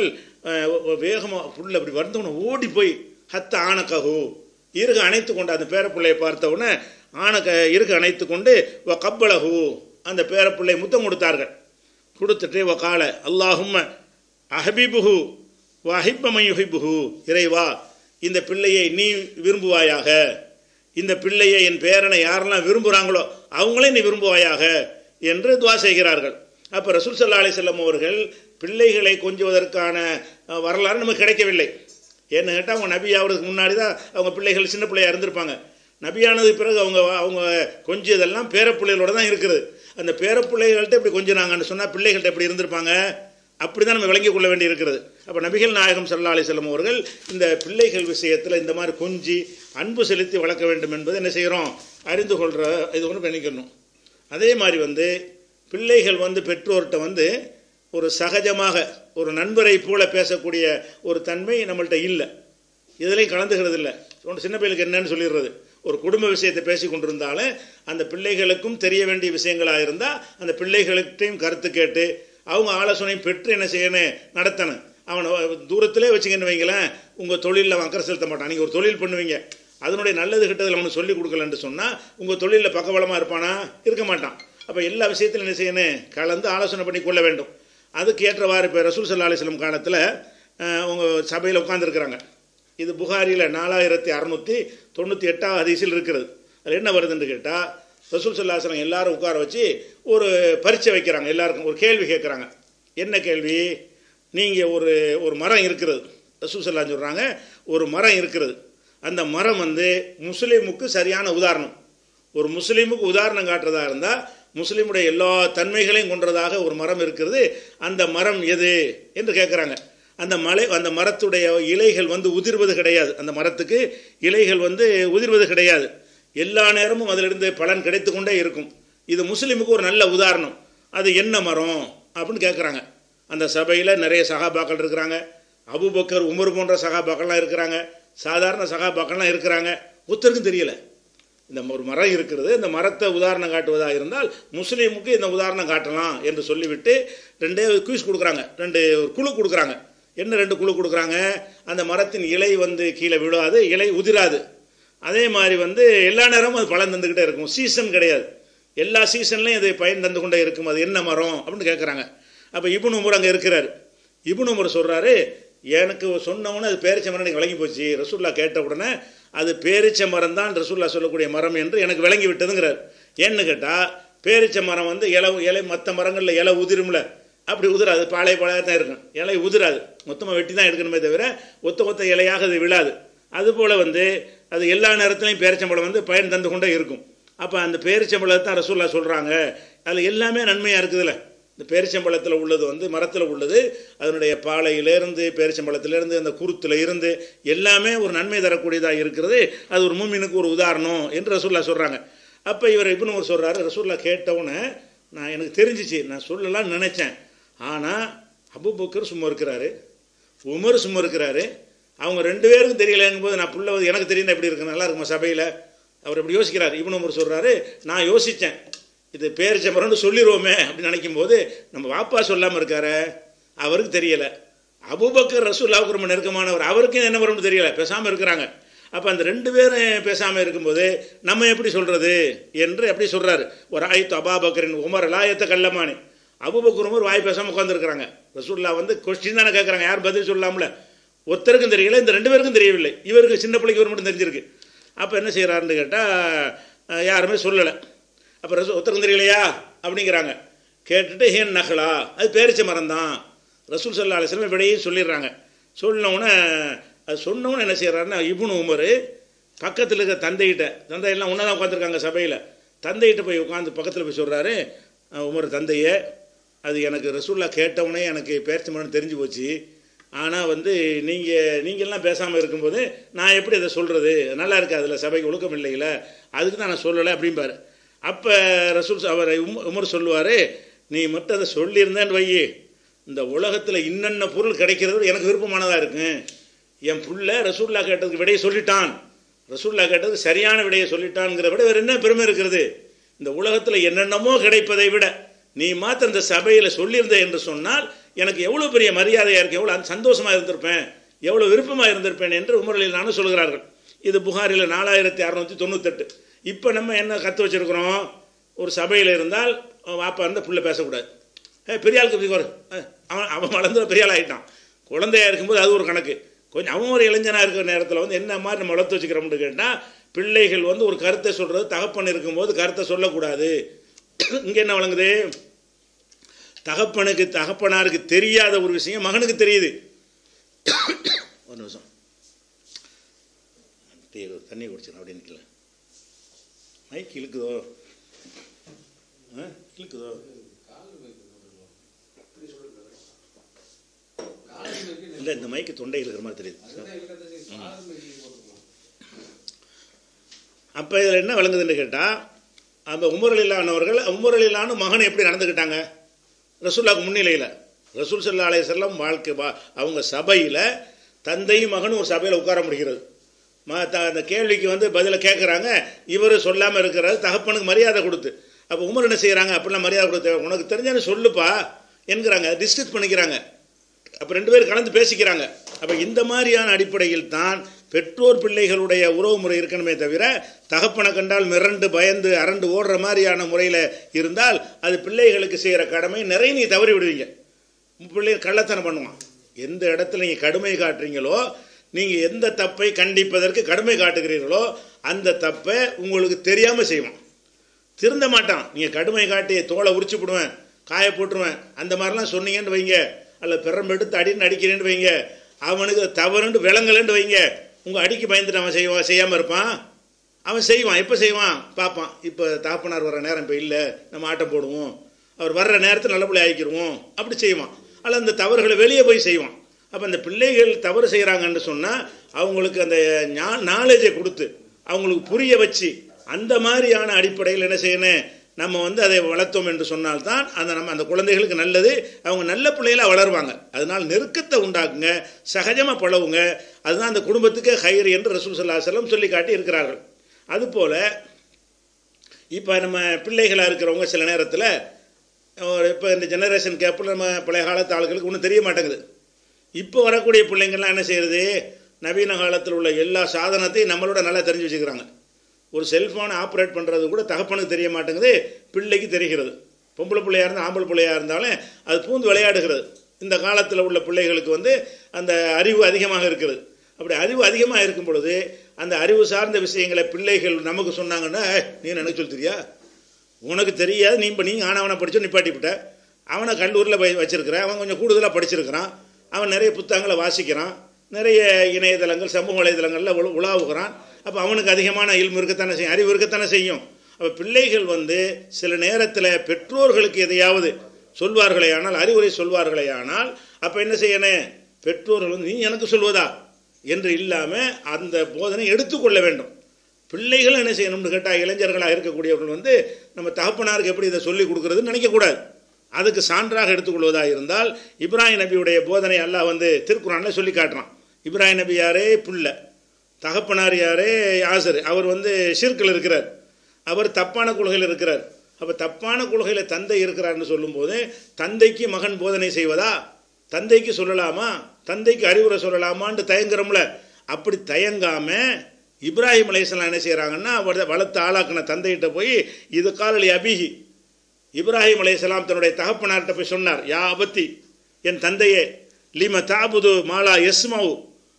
வேகமாக புள்ள அப்படி வந்தவுடனே ஓடி போய் ஹத்த ஆனக்கஹு இருக அணைத்து கொண்டு அந்த பேரப்பிள்ளையை பார்த்த உடனே ஆனக்க இருக அணைத்து கொண்டு வ கப்பலஹு அந்த பேரப்பிள்ளை முத்தம் கொடுத்தார்கள் கொடுத்துட்டு வ கால அல்லாஹும்ம அஹபிபுஹு வஹிப்பமையுஹிபுஹு இறைவா இந்த பிள்ளையை நீ விரும்புவாயாக இந்த பிள்ளையை என் பேரனை யாரெல்லாம் விரும்புகிறாங்களோ அவங்களே நீ விரும்புவாயாக என்று துவா செய்கிறார்கள் அப்போ ரசூல் சல்லா அலிசல்லம் அவர்கள் பிள்ளைகளை கொஞ்சுவதற்கான அஹ், வரலாறு நமக்கு கிடைக்கவில்லை ஏன்னு கேட்டால் அவங்க நபி ஆகிறதுக்கு முன்னாடி தான் அவங்க பிள்ளைகள் சின்ன பிள்ளையா இருந்திருப்பாங்க நபியானது பிறகு அவங்க அவங்க கொஞ்சதெல்லாம் பேரப்பிள்ளைகளோட தான் இருக்குது அந்த பேரப்பிள்ளைகள்கிட்ட இப்படி கொஞ்சினாங்கன்னு சொன்னால் பிள்ளைகள்கிட்ட எப்படி இருந்திருப்பாங்க அப்படி தான் நம்ம விளங்கிக் கொள்ள வேண்டி இருக்கிறது அப்போ நபிகள் நாயகம் சல்லா அலிசல்லம் அவர்கள் இந்த பிள்ளைகள் விஷயத்தில் இந்த மாதிரி கொஞ்சி அன்பு செலுத்தி வளர்க்க வேண்டும் என்பது என்ன செய்கிறோம் அறிந்து கொள்கிற இது ஒன்று பண்ணிக்கணும் அதே மாதிரி வந்து பிள்ளைகள் வந்து பெற்றோர்கிட்ட வந்து ஒரு சகஜமாக ஒரு நண்பரை போல பேசக்கூடிய ஒரு தன்மை நம்மள்ட்ட இல்லை இதுலையும் கலந்துக்கிறது இல்லை ஒன்று சின்ன பிள்ளைகளுக்கு என்னன்னு சொல்லிடுறது ஒரு குடும்ப விஷயத்தை பேசி கொண்டிருந்தாலும் அந்த பிள்ளைகளுக்கும் தெரிய வேண்டிய விஷயங்களாக இருந்தால் அந்த பிள்ளைகளுக்கிட்டையும் கருத்து கேட்டு அவங்க ஆலோசனையும் பெற்று என்ன செய்யணும் நடத்தணும் அவனை தூரத்திலே வச்சுங்கன்னு வைங்களேன் உங்கள் தொழிலில் அவன் அக்கறை செலுத்த மாட்டான் நீங்கள் ஒரு தொழில் பண்ணுவீங்க அதனுடைய நல்லது கெட்டதில் அவனுக்கு சொல்லிக் கொடுக்கலன்னு சொன்னால் உங்கள் தொழிலில் பக்கபலமாக இருப்பானா இருக்க மாட்டான் அப்போ எல்லா விஷயத்திலும் என்ன செய்யணும் கலந்து ஆலோசனை பண்ணி கொள்ள வேண்டும் அதுக்கு ஏற்றவாறு இப்போ ரசூல் சல்லா அலிஸ்லம் காலத்தில் அவங்க சபையில் உட்காந்துருக்குறாங்க இது புகாரியில் நாலாயிரத்தி அறநூற்றி தொண்ணூற்றி எட்டாவது ஹதீஸில் இருக்கிறது அதில் என்ன வருதுன்னு கேட்டால் ரசூல் சல்லாஹலம் எல்லாரும் உட்கார வச்சு ஒரு பரீட்சை வைக்கிறாங்க எல்லாருக்கும் ஒரு கேள்வி கேட்குறாங்க என்ன கேள்வி நீங்கள் ஒரு ஒரு மரம் இருக்கிறது ரசூல் சல்லா சொல்கிறாங்க ஒரு மரம் இருக்கிறது அந்த மரம் வந்து முஸ்லீமுக்கு சரியான உதாரணம் ஒரு முஸ்லீமுக்கு உதாரணம் காட்டுறதா இருந்தால் முஸ்லீமுடைய எல்லா தன்மைகளையும் கொண்டதாக ஒரு மரம் இருக்கிறது அந்த மரம் எது என்று கேட்குறாங்க அந்த மலை அந்த மரத்துடைய இலைகள் வந்து உதிர்வது கிடையாது அந்த மரத்துக்கு இலைகள் வந்து உதிர்வது கிடையாது எல்லா நேரமும் அதிலிருந்து பலன் கிடைத்து கொண்டே இருக்கும் இது முஸ்லீமுக்கு ஒரு நல்ல உதாரணம் அது என்ன மரம் அப்படின்னு கேட்குறாங்க அந்த சபையில் நிறைய சகாபாக்கள் இருக்கிறாங்க அபுபக்கர் உமர் போன்ற சகாபாக்கள்லாம் இருக்கிறாங்க சாதாரண சகாபாக்கள்லாம் இருக்கிறாங்க ஒருத்தருக்கும் தெரியல இந்த ஒரு மரம் இருக்கிறது இந்த மரத்தை உதாரணம் காட்டுவதாக இருந்தால் முஸ்லீமுக்கு இந்த உதாரணம் காட்டலாம் என்று சொல்லிவிட்டு ரெண்டே குயிஸ் கொடுக்குறாங்க ரெண்டு ஒரு குழு கொடுக்குறாங்க என்ன ரெண்டு குழு கொடுக்குறாங்க அந்த மரத்தின் இலை வந்து கீழே விழாது இலை உதிராது அதே மாதிரி வந்து எல்லா நேரமும் அது பலன் தந்துக்கிட்டே இருக்கும் சீசன் கிடையாது எல்லா சீசன்லையும் இது பயன் தந்து கொண்டே இருக்கும் அது என்ன மரம் அப்படின்னு கேட்குறாங்க அப்போ இபுன் உமர் அங்கே இருக்கிறார் இபுன் உமர் சொல்கிறாரு எனக்கு சொன்னவொன்னே அது பேரிச்ச மரம் எனக்கு விளங்கி போச்சு ரசூல்லா கேட்ட உடனே அது பேரிச்ச மரம் தான் ரசூல்லா சொல்லக்கூடிய மரம் என்று எனக்கு விளங்கி விட்டதுங்கிறார் ஏன்னு கேட்டால் பேரிச்ச மரம் வந்து இலை இலை மற்ற மரங்களில் இலை உதிரும்ல அப்படி உதிராது பாளைய பாளையாக தான் இருக்கும் இலை உதிராது மொத்தமாக வெட்டி தான் எடுக்கணுமே தவிர ஒத்த ஒத்த இலையாக அது விழாது அதுபோல் வந்து அது எல்லா நேரத்துலையும் பேரிச்சம்பழம் வந்து பயன் தந்து கொண்டே இருக்கும் அப்போ அந்த பேரிச்சம்பழத்தை தான் ரசூல்லா சொல்கிறாங்க அதில் எல்லாமே நன்மையாக இருக்குதுல்ல இந்த பேரிச்சம்பழத்தில் உள்ளது வந்து மரத்தில் உள்ளது அதனுடைய பாலையிலேருந்து பேரிச்சம்பழத்திலேருந்து அந்த குருத்தில் இருந்து எல்லாமே ஒரு நன்மை தரக்கூடியதாக இருக்கிறது அது ஒரு மூமினுக்கு ஒரு உதாரணம் என்று ரசூல்லா சொல்கிறாங்க அப்போ இவர் இப்னு ஒரு சொல்கிறாரு ரசூல்லா கேட்டவுடனே நான் எனக்கு தெரிஞ்சிச்சு நான் சொல்லலாம்னு நினச்சேன் ஆனால் அபுபக்கர் சும்மா இருக்கிறாரு உமர் சும்மா இருக்கிறாரு அவங்க ரெண்டு பேருக்கும் தெரியலங்கும் போது நான் புள்ள வந்து எனக்கு தெரியும் எப்படி இருக்கு நல்லா இருக்குமா சபையில் அவர் இப்படி யோசிக்கிறார் இவனு உமர் சொல்கிறாரு நான் யோசித்தேன் இது பேரிச்ச மரம்னு சொல்லிடுவோமே அப்படின்னு நினைக்கும் போது நம்ம வாப்பா சொல்லாமல் இருக்காரு அவருக்கு தெரியலை அபுபக்கர் ரசூல்லாவுக்கு ரொம்ப நெருக்கமானவர் அவருக்கும் என்ன வரும்னு தெரியல பேசாமல் இருக்கிறாங்க அப்போ அந்த ரெண்டு பேரும் பேசாமல் இருக்கும்போது நம்ம எப்படி சொல்கிறது என்று எப்படி சொல்கிறாரு ஒரு ஆயத்து அபாபக்கரின் உமர் லாயத்தை கல்லமானி அபுபக்கர் உமர் வாய் பேசாமல் உட்காந்துருக்குறாங்க ரசூல்லா வந்து கொஸ்டின் தானே கேட்குறாங்க யார் பதில் சொல்லாமல ஒருத்தருக்கும் தெரியல இந்த ரெண்டு பேருக்கும் தெரியவில்லை இவருக்கு சின்ன பிள்ளைக்கு ஒரு மட்டும் தெரிஞ்சிருக்கு அப்போ என்ன செய்கிறாருன்னு கேட்டால் யாருமே சொல்லலை அப்போ ரசூ ஒருத்தருக்கும் தெரியலையா அப்படிங்கிறாங்க கேட்டுட்டு ஹேன் நகலா அது பேரிச்ச மரம் தான் ரசூல் சல்லா அலிஸ்லாம் விடையும் சொல்லிடுறாங்க சொன்னவுடனே அது சொன்னவொன்னே என்ன செய்கிறாருன்னா இபுனு உமர் பக்கத்தில் இருக்கிற தந்தைகிட்ட தந்தையெல்லாம் ஒன்றா தான் உட்காந்துருக்காங்க சபையில் தந்தைகிட்ட போய் உட்காந்து பக்கத்தில் போய் சொல்கிறாரு உமர் தந்தையே அது எனக்கு ரசூல்லா கேட்டவுடனே எனக்கு பேரிச்ச மரம் தெரிஞ்சு போச்சு ஆனால் வந்து நீங்கள் நீங்கள்லாம் பேசாமல் இருக்கும்போது நான் எப்படி அதை சொல்கிறது நல்லா இருக்கு அதில் சபைக்கு ஒழுக்கம் இல்லைல்ல அதுக்கு தான் நான் சொல்லலை அப்படிம்பாரு அப்போ ரசூல் அவர் உம் உமர் சொல்லுவார் நீ மட்டும் அதை சொல்லியிருந்தேன்னு வையி இந்த உலகத்தில் இன்னென்ன பொருள் கிடைக்கிறது எனக்கு விருப்பமானதாக இருக்கும் என் புள்ள ரசூல்லா கேட்டதுக்கு விடையை சொல்லிட்டான் ரசூல்லா கேட்டதுக்கு சரியான விடையை சொல்லிட்டான்ங்கிற விட வேறு என்ன பெருமை இருக்கிறது இந்த உலகத்தில் என்னென்னமோ கிடைப்பதை விட நீ மாத்திரம் இந்த சபையில் சொல்லியிருந்த என்று சொன்னால் எனக்கு எவ்வளோ பெரிய மரியாதையாக இருக்கு எவ்வளோ சந்தோஷமாக இருந்திருப்பேன் எவ்வளோ விருப்பமாக இருந்திருப்பேன் என்று உமரில் நானும் சொல்கிறார்கள் இது புகாரில் நாலாயிரத்தி அறநூற்றி தொண்ணூத்தெட்டு இப்போ நம்ம என்ன கற்று வச்சுருக்குறோம் ஒரு சபையில் இருந்தால் வாப்பா இருந்தால் புள்ள பேசக்கூடாது ஏ பெரிய ஆளுக்கு இப்படி வரும் அவன் அவன் வளர்ந்து பெரிய ஆள் ஆகிட்டான் குழந்தையாக இருக்கும்போது அது ஒரு கணக்கு கொஞ்சம் அவன் ஒரு இளைஞனாக இருக்கிற நேரத்தில் வந்து என்ன மாதிரி நம்ம வளர்த்து வச்சுக்கிறோம்னு கேட்டால் பிள்ளைகள் வந்து ஒரு கருத்தை சொல்கிறது தகப்பன் இருக்கும்போது கருத்தை சொல்லக்கூடாது இங்கே என்ன வழங்குது தகப்பனுக்கு தகப்பனாருக்கு தெரியாத ஒரு விஷயம் மகனுக்கு தெரியுது ஒரு நிமிஷம் தண்ணி குடிச்சிடும் அப்படின்னு நிற்கல மைக் இழுக்குதோ இழுக்குதோ இல்லை இந்த மைக்கு தொண்டை இருக்கிற மாதிரி தெரியுது அப்போ இதில் என்ன விளங்குதுன்னு கேட்டால் அந்த உமரலில்லானவர்கள் உமரலில்லான மகன் எப்படி நடந்துக்கிட்டாங்க ரசூல்லாவுக்கு முன்னிலையில் ரசூல் சல்லா அலைய செல்லம் வாழ்க்கை வா அவங்க சபையில் தந்தையும் மகனும் ஒரு சபையில் உட்கார முடிகிறது ம த அந்த கேள்விக்கு வந்து பதிலை கேட்குறாங்க இவர் சொல்லாமல் இருக்கிறாரு தகப்பனுக்கு மரியாதை கொடுத்து அப்போ உமர் என்ன செய்கிறாங்க அப்படிலாம் மரியாதை கொடுத்து உனக்கு தெரிஞ்சாலும் சொல்லுப்பா என்கிறாங்க டிஸ்கஸ் பண்ணிக்கிறாங்க அப்போ ரெண்டு பேரும் கலந்து பேசிக்கிறாங்க அப்போ இந்த மாதிரியான அடிப்படையில் தான் பெற்றோர் பிள்ளைகளுடைய உறவு முறை இருக்கணுமே தவிர தகப்பனை கண்டால் மிரண்டு பயந்து அரண்டு ஓடுற மாதிரியான முறையில் இருந்தால் அது பிள்ளைகளுக்கு செய்கிற கடமை நிறைய நீ தவறி விடுவீங்க பிள்ளைகள் கள்ளத்தனம் பண்ணுவான் எந்த இடத்துல நீங்கள் கடுமை காட்டுறீங்களோ நீங்கள் எந்த தப்பை கண்டிப்பதற்கு கடுமை காட்டுகிறீர்களோ அந்த தப்பை உங்களுக்கு தெரியாமல் செய்வான் திருந்த மாட்டான் நீங்கள் கடுமை காட்டி தோலை உரிச்சு விடுவேன் காய போட்டுருவேன் அந்த மாதிரிலாம் சொன்னீங்கன்னு வைங்க அல்ல பிறம்பு எடுத்து அடின்னு அடிக்கிறேன்னு வைங்க அவனுக்கு தவறுண்டு விளங்கலன்னு வைங்க உங்கள் அடிக்கு பயந்துட்டு அவன் செய்வான் செய்யாமல் இருப்பான் அவன் செய்வான் எப்போ செய்வான் பார்ப்பான் இப்போ தாப்பனார் வர்ற நேரம் இப்போ இல்லை நம்ம ஆட்டம் போடுவோம் அவர் வர்ற நேரத்தில் நல்லபடி ஆகிக்கிடுவோம் அப்படி செய்வான் அல்ல அந்த தவறுகளை வெளியே போய் செய்வான் அப்போ அந்த பிள்ளைகள் தவறு செய்கிறாங்கன்னு சொன்னால் அவங்களுக்கு அந்த நாலேஜை கொடுத்து அவங்களுக்கு புரிய வச்சு அந்த மாதிரியான அடிப்படையில் என்ன செய்யணும் நம்ம வந்து அதை வளர்த்தோம் என்று சொன்னால்தான் அந்த நம்ம அந்த குழந்தைகளுக்கு நல்லது அவங்க நல்ல பிள்ளைகளாக வளருவாங்க அதனால் நெருக்கத்தை உண்டாக்குங்க சகஜமாக பழவுங்க அதுதான் அந்த குடும்பத்துக்கு ஹைர் என்று ரசூல் சல்லா செல்லம் சொல்லி காட்டி இருக்கிறார்கள் அதுபோல் இப்போ நம்ம பிள்ளைகளாக இருக்கிறவங்க சில நேரத்தில் இப்போ இந்த ஜெனரேஷன் கேப்பில் நம்ம பழைய காலத்து ஆளுகளுக்கு ஒன்றும் தெரிய மாட்டேங்குது இப்போ வரக்கூடிய பிள்ளைங்கள்லாம் என்ன செய்கிறது நவீன காலத்தில் உள்ள எல்லா சாதனத்தையும் நம்மளோட நல்லா தெரிஞ்சு வச்சுக்கிறாங்க ஒரு செல்ஃபோனை ஆப்ரேட் பண்ணுறது கூட தகப்பனுக்கு தெரிய மாட்டேங்குது பிள்ளைக்கு தெரிகிறது பொம்பளை பிள்ளையாக இருந்தால் ஆம்பளை பிள்ளையாக இருந்தாலும் அது பூந்து விளையாடுகிறது இந்த காலத்தில் உள்ள பிள்ளைகளுக்கு வந்து அந்த அறிவு அதிகமாக இருக்கிறது அப்படி அறிவு அதிகமாக இருக்கும் பொழுது அந்த அறிவு சார்ந்த விஷயங்களை பிள்ளைகள் நமக்கு சொன்னாங்கன்னா நீ எனக்கு சொல்லி தெரியா உனக்கு தெரியாது நீ இப்போ நீங்கள் ஆனவனை படித்து நிப்பாட்டிவிட்ட அவனை கல்லூரியில் போய் வச்சிருக்கிறேன் அவன் கொஞ்சம் கூடுதலாக படிச்சிருக்கிறான் அவன் நிறைய புத்தகங்களை வாசிக்கிறான் நிறைய இணையதளங்கள் சமூக வலைதளங்களில் உல உலாவுகிறான் அப்போ அவனுக்கு அதிகமான இல்மு இருக்கத்தானே செய்யும் அறிவு இருக்கத்தானே செய்யும் அப்போ பிள்ளைகள் வந்து சில நேரத்தில் பெற்றோர்களுக்கு எதையாவது சொல்வார்களே ஆனால் அறிவுரை சொல்வார்களே ஆனால் அப்போ என்ன செய்யணும் பெற்றோர்கள் வந்து நீ எனக்கு சொல்வதா என்று இல்லாமல் அந்த போதனை எடுத்துக்கொள்ள வேண்டும் பிள்ளைகளும் என்ன செய்யணும்னு கேட்டால் இளைஞர்களாக இருக்கக்கூடியவர்கள் வந்து நம்ம தகப்பனாருக்கு எப்படி இதை சொல்லிக் கொடுக்குறதுன்னு நினைக்கக்கூடாது அதுக்கு சான்றாக எடுத்துக்கொள்வதாக இருந்தால் இப்ராஹிம் நபியுடைய போதனை அல்லாஹ் வந்து திருக்குறானில் சொல்லி காட்டுறான் இப்ராஹிம் நபி யாரே புல்ல தகப்பனார் யாரே யாசர் அவர் வந்து ஷிர்கில் இருக்கிறார் அவர் தப்பான கொள்கையில் இருக்கிறார் அப்போ தப்பான கொள்கையில் தந்தை இருக்கிறார்னு சொல்லும்போது தந்தைக்கு மகன் போதனை செய்வதா தந்தைக்கு சொல்லலாமா தந்தைக்கு அறிவுரை சொல்லலாமான்னு தயங்குறோம்ல அப்படி தயங்காம இப்ராஹிம் அலையாம் என்ன செய்கிறாங்கன்னா வளர்த்து ஆளாக்கின தந்தைகிட்ட போய் இது காலலி அபிஹி இப்ராஹிம் அலையாம் தன்னுடைய தகப்பனார்கிட்ட போய் சொன்னார் யா அபத்தி என் தந்தையே லிம தாபுது மாலா எஸ்மவு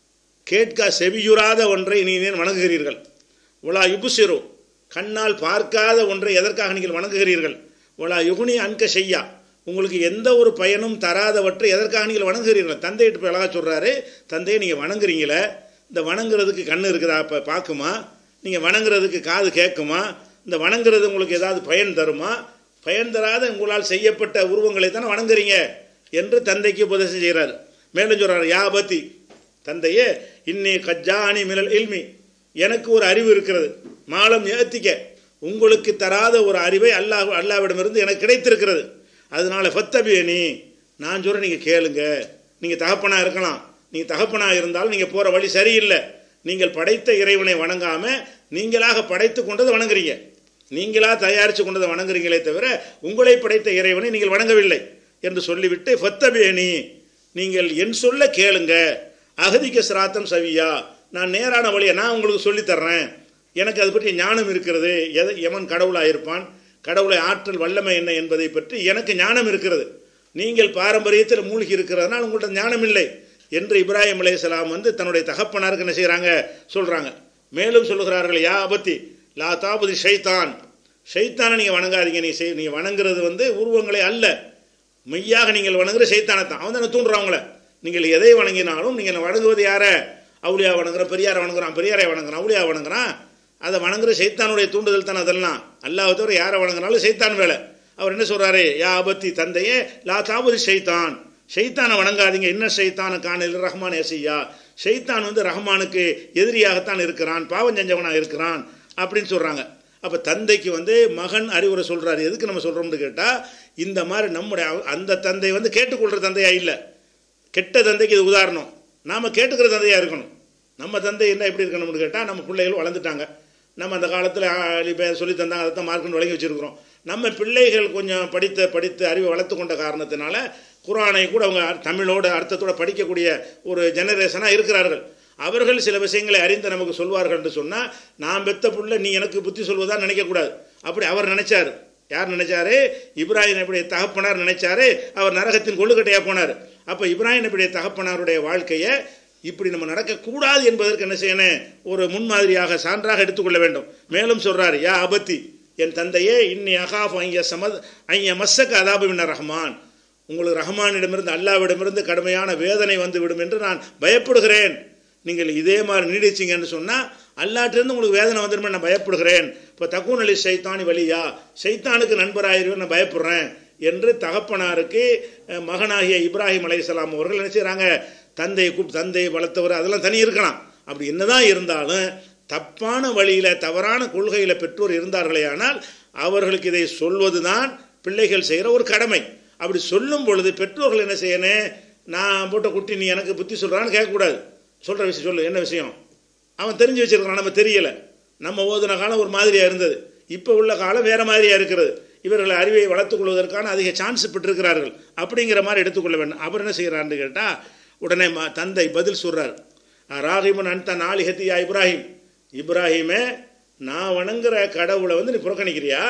கேட்க செவியுறாத ஒன்றை நீங்கள் வணங்குகிறீர்கள் உலா யுபுசிரு கண்ணால் பார்க்காத ஒன்றை எதற்காக நீங்கள் வணங்குகிறீர்கள் உலா யுகுனி அன்க செய்யா உங்களுக்கு எந்த ஒரு பயனும் தராதவற்றை எதற்காக நீங்கள் வணங்குகிறீர்கள் தந்தையிட்டு போய் அழகாக சொல்கிறாரு தந்தையை நீங்கள் வணங்குறீங்களே இந்த வணங்குறதுக்கு கண் இருக்குதா இப்போ பார்க்குமா நீங்கள் வணங்குறதுக்கு காது கேட்குமா இந்த வணங்குறது உங்களுக்கு ஏதாவது பயன் தருமா பயன் தராத உங்களால் செய்யப்பட்ட உருவங்களை தானே வணங்குறீங்க என்று தந்தைக்கு உபதேசம் செய்கிறார் மேலும் சொல்கிறார் யாபத்தி தந்தையே இன்னி கஜானி மினல் இல்மி எனக்கு ஒரு அறிவு இருக்கிறது மாலம் ஏத்திக்க உங்களுக்கு தராத ஒரு அறிவை அல்லாஹ் அல்லாவிடமிருந்து எனக்கு கிடைத்திருக்கிறது அதனால ஃபத்தபியனி நான் சொல்கிறேன் நீங்கள் கேளுங்க நீங்கள் தகப்பனாக இருக்கலாம் நீங்கள் தகப்பனாக இருந்தாலும் நீங்கள் போகிற வழி சரியில்லை நீங்கள் படைத்த இறைவனை வணங்காமல் நீங்களாக படைத்து கொண்டதை வணங்குறீங்க நீங்களா தயாரித்து கொண்டதை வணங்குறீங்களே தவிர உங்களை படைத்த இறைவனை நீங்கள் வணங்கவில்லை என்று சொல்லிவிட்டு ஃபத்தபியனி நீங்கள் என் சொல்ல கேளுங்க அகதிக்க சிராத்தம் சவியா நான் நேரான வழியை நான் உங்களுக்கு சொல்லித்தர்றேன் எனக்கு அது பற்றி ஞானம் இருக்கிறது எதை எவன் கடவுளாக இருப்பான் கடவுளை ஆற்றல் வல்லமை என்ன என்பதை பற்றி எனக்கு ஞானம் இருக்கிறது நீங்கள் பாரம்பரியத்தில் மூழ்கி இருக்கிறதுனால உங்கள்ட்ட ஞானம் இல்லை என்று இப்ராஹிம் அலையாம் வந்து தன்னுடைய தகப்பனாருக்கு என்ன செய்கிறாங்க சொல்கிறாங்க மேலும் சொல்லுகிறார்கள் யா அபத்தி லா தாபதி ஷைத்தான் ஷைத்தானை நீங்கள் வணங்காதீங்க நீ செய் நீங்கள் வணங்குறது வந்து உருவங்களை அல்ல மெய்யாக நீங்கள் வணங்குற சைத்தானை தான் அவன் தானே தூண்டுறவங்கள நீங்கள் எதை வணங்கினாலும் நீங்கள் வணங்குவது யார அவுளியா வணங்குறான் பெரியாரை வணங்குறான் பெரியாரை வணங்குறான் அவுளியா வணங்குறான் அதை வணங்குற சைத்தானுடைய தூண்டுதல் தானே அதெல்லாம் அல்லாஹ் தவிர யாரை வணங்கினாலும் சைத்தான் வேலை அவர் என்ன சொல்கிறாரு யா அபத்தி தந்தையே லா தாபதி ஷைத்தான் ஷைத்தானை வணங்காதீங்க என்ன ஷைத்தான காணில் ரஹ்மான் எசையா ஷைத்தான் வந்து ரஹ்மானுக்கு எதிரியாகத்தான் இருக்கிறான் பாவம் செஞ்சவனாக இருக்கிறான் அப்படின்னு சொல்கிறாங்க அப்போ தந்தைக்கு வந்து மகன் அறிவுரை சொல்கிறாரு எதுக்கு நம்ம சொல்கிறோம்னு கேட்டால் இந்த மாதிரி நம்முடைய அந்த தந்தை வந்து கேட்டுக்கொள்கிற தந்தையா இல்லை கெட்ட தந்தைக்கு இது உதாரணம் நாம் கேட்டுக்கிற தந்தையாக இருக்கணும் நம்ம தந்தை என்ன எப்படி இருக்கணும்னு கேட்டால் நம்ம பிள்ளைகள் வளர்ந்துட்டாங்க நம்ம அந்த காலத்தில் சொல்லி தந்தாங்க அதை தான் மார்க்குன்னு வழங்கி வச்சுருக்கிறோம் நம்ம பிள்ளைகள் கொஞ்சம் படித்த படித்து அறிவை வளர்த்து கொண்ட காரணத்தினால குரானை கூட அவங்க தமிழோட அர்த்தத்தோட படிக்கக்கூடிய ஒரு ஜெனரேஷனாக இருக்கிறார்கள் அவர்கள் சில விஷயங்களை அறிந்து நமக்கு சொல்வார்கள் என்று சொன்னால் நான் பெத்த புள்ள நீ எனக்கு புத்தி சொல்வதா நினைக்கக்கூடாது அப்படி அவர் நினைச்சார் யார் நினைச்சாரு இப்ராஹிம் நபியுடைய தகப்பனார் நினைச்சாரு அவர் நரகத்தின் கொள்ளுக்கட்டையாக போனார் அப்போ இப்ராஹிம் நபியுடைய தகப்பனாருடைய வாழ்க்கையை இப்படி நம்ம நடக்கக்கூடாது என்பதற்கு என்ன செய்யணும் ஒரு முன்மாதிரியாக சான்றாக எடுத்துக்கொள்ள வேண்டும் மேலும் சொல்றாரு யா அபத்தி என் தந்தையே இன்னி அகாஃப் ஐய சமத் ஐய மஸ்ஸக்கு அதாபு மின்ன ரஹ்மான் உங்களுக்கு ரஹ்மானிடமிருந்து அல்லாவிடமிருந்து கடுமையான வேதனை வந்து விடும் என்று நான் பயப்படுகிறேன் நீங்கள் இதே மாதிரி நீடிச்சிங்கன்னு சொன்னால் அல்லாட்டிருந்து உங்களுக்கு வேதனை வந்துடுமே நான் பயப்படுகிறேன் இப்போ தக்கூன் அலி சைத்தானி வழியா சைத்தானுக்கு நண்பராயிருவேன் நான் பயப்படுறேன் என்று தகப்பனாருக்கு மகனாகிய இப்ராஹிம் அலையாம் அவர்கள் என்ன செய்கிறாங்க தந்தையை கூப் தந்தையை வளர்த்தவர் அதெல்லாம் தனி இருக்கலாம் அப்படி என்னதான் இருந்தாலும் தப்பான வழியில் தவறான கொள்கையில் பெற்றோர் இருந்தார்களே ஆனால் அவர்களுக்கு இதை சொல்வது தான் பிள்ளைகள் செய்கிற ஒரு கடமை அப்படி சொல்லும் பொழுது பெற்றோர்கள் என்ன செய்யணும் நான் போட்ட குட்டி நீ எனக்கு புத்தி சொல்கிறான்னு கேட்கக்கூடாது சொல்கிற விஷயம் சொல்லு என்ன விஷயம் அவன் தெரிஞ்சு வச்சிருக்கிறான் நம்ம தெரியலை நம்ம ஓதுன காலம் ஒரு மாதிரியாக இருந்தது இப்போ உள்ள காலம் வேறு மாதிரியாக இருக்கிறது இவர்கள் அறிவை வளர்த்துக் கொள்வதற்கான அதிக சான்ஸ் பெற்றிருக்கிறார்கள் அப்படிங்கிற மாதிரி எடுத்துக்கொள்ள வேண்டும் அவர் என்ன செய்கிறான்னு கேட்டால் உடனே தந்தை பதில் சொல்கிறார் ராகிமன் அன்த நாளிகத்தியா இப்ராஹிம் இப்ராஹிமே நான் வணங்குற கடவுளை வந்து நீ புறக்கணிக்கிறியா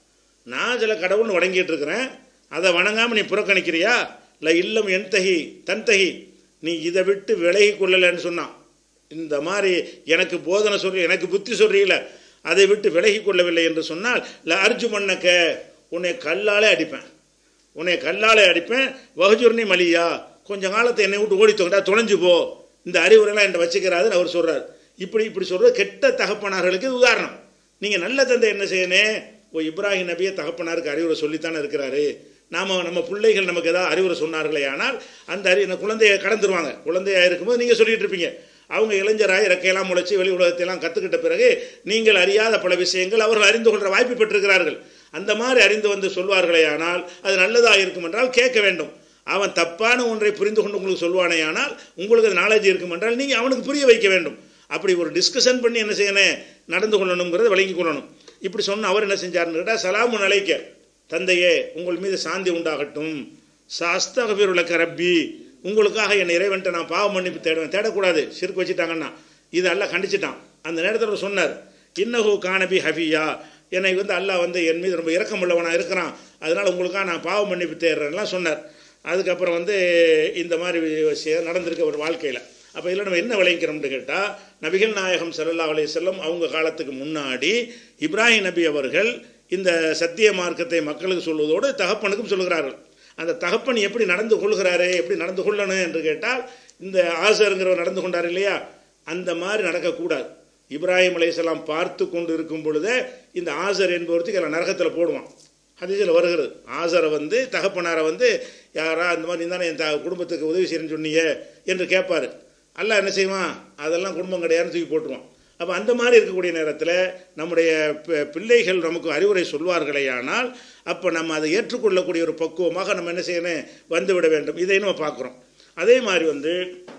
நான் சில கடவுள்னு வணங்கிட்டு இருக்கிறேன் அதை வணங்காமல் நீ புறக்கணிக்கிறியா இல்லை இல்லம் என் தகி தன் தகி நீ இதை விட்டு விலகி கொள்ளலைன்னு சொன்னான் இந்த மாதிரி எனக்கு போதனை சொல்லி எனக்கு புத்தி சொல்றீங்கள அதை விட்டு விலகி கொள்ளவில்லை என்று சொன்னால் இல்லை அர்ஜு மண்ணக்க உன்னை கல்லாலே அடிப்பேன் உன்னை கல்லாலே அடிப்பேன் வகுஜுர்னி மலியா கொஞ்ச காலத்தை என்னை விட்டு ஓடி தொங்கிட்டா தொலைஞ்சு போ இந்த அறிவுரைலாம் என்கிட்ட வச்சுக்கிறாருன்னு அவர் சொல்கிறார் இப்படி இப்படி சொல்கிறது கெட்ட தகப்பனார்களுக்கு இது உதாரணம் நீங்கள் நல்ல தந்தை என்ன செய்யணும் ஓ இப்ராஹிம் நபியை தகப்பனாருக்கு அறிவுரை சொல்லித்தானே இருக்கிறாரு நாம் நம்ம பிள்ளைகள் நமக்கு ஏதாவது அறிவுரை சொன்னார்களே ஆனால் அந்த அறி அந்த குழந்தைய கடந்துருவாங்க குழந்தையாக இருக்கும்போது நீங்கள் சொல்லிட்டு இருப்பீங்க அவங்க இளைஞராக இறக்கையெல்லாம் முளைச்சி வெளி உலகத்தையெல்லாம் கற்றுக்கிட்ட பிறகு நீங்கள் அறியாத பல விஷயங்கள் அவர்கள் அறிந்து கொள்கிற வாய்ப்பு பெற்றிருக்கிறார்கள் அந்த மாதிரி அறிந்து வந்து சொல்வார்களே ஆனால் அது நல்லதாக இருக்கும் என்றால் கேட்க வேண்டும் அவன் தப்பான ஒன்றை புரிந்து கொண்டு உங்களுக்கு சொல்வானே ஆனால் உங்களுக்கு அது நாலேஜ் இருக்கும் என்றால் நீங்கள் அவனுக்கு புரிய வைக்க வேண்டும் அப்படி ஒரு டிஸ்கஷன் பண்ணி என்ன செய்யணும் நடந்து கொள்ளணுங்கிறத வழங்கி கொள்ளணும் இப்படி சொன்ன அவர் என்ன செஞ்சாருன்னு கேட்டால் சலாமு அலைக்க தந்தையே உங்கள் மீது சாந்தி உண்டாகட்டும் சாஸ்தகபீருலக்க ரப்பி உங்களுக்காக என் இறைவன்ட்ட நான் பாவ மன்னிப்பு தேடுவேன் தேடக்கூடாது சிறுக்கு வச்சுட்டாங்கன்னா இது அல்லாஹ் கண்டிச்சிட்டான் அந்த நேரத்தில் அவர் சொன்னார் இன்னஹு கானபி ஹஃபியா என்னை வந்து அல்லாஹ் வந்து என் மீது ரொம்ப இரக்கமுள்ளவனாக இருக்கிறான் அதனால் உங்களுக்காக நான் பாவ மன்னிப்பு தேடுறேன்லாம் சொன்னார் அதுக்கப்புறம் வந்து இந்த மாதிரி விஷயம் நடந்திருக்கு அவர் வாழ்க்கையில் அப்போ இதில் நம்ம என்ன விளைவிக்கிறோம்னு கேட்டால் நபிகள் நாயகம் ஸல்லல்லாஹு அலைஹி வஸல்லம் அவங்க காலத்துக்கு முன்னாடி இப்ராஹிம் நபி அவர்கள் இந்த சத்திய மார்க்கத்தை மக்களுக்கு சொல்வதோடு தகப்பனுக்கும் சொல்கிறார்கள் அந்த தகப்பன் எப்படி நடந்து கொள்கிறாரு எப்படி நடந்து கொள்ளணும் என்று கேட்டால் இந்த ஆசருங்கிறவர் நடந்து கொண்டார் இல்லையா அந்த மாதிரி நடக்கக்கூடாது இப்ராஹிம் அலைஹிஸ்ஸலாம் பார்த்து கொண்டு இருக்கும் பொழுதே இந்த ஆசர் என்பவருக்கு அதில் நரகத்தில் போடுவான் ஹதீஸில் வருகிறது ஆசரை வந்து தகப்பனாரை வந்து யாரா இந்த மாதிரி நீ தானே என் த- குடும்பத்துக்கு உதவி செய்யணும்னு சொன்னீங்க என்று கேட்பாரு அல்லாஹ் என்ன செய்வான் அதெல்லாம் குடும்பம் கிடையாதுன்னு தூக்கி போட்டுருவான் அப்போ அந்த மாதிரி இருக்கக்கூடிய நேரத்தில் நம்முடைய பி- பிள்ளைகள் நமக்கு அறிவுரை சொல்வார்களேயானால் அப்போ நம்ம அதை ஏற்றுக்கொள்ளக்கூடிய ஒரு பக்குவமாக நம்ம என்ன செய்யணும் வந்து விட வேண்டும் இதை நம்ம பார்க்குறோம் அதே மாதிரி வந்து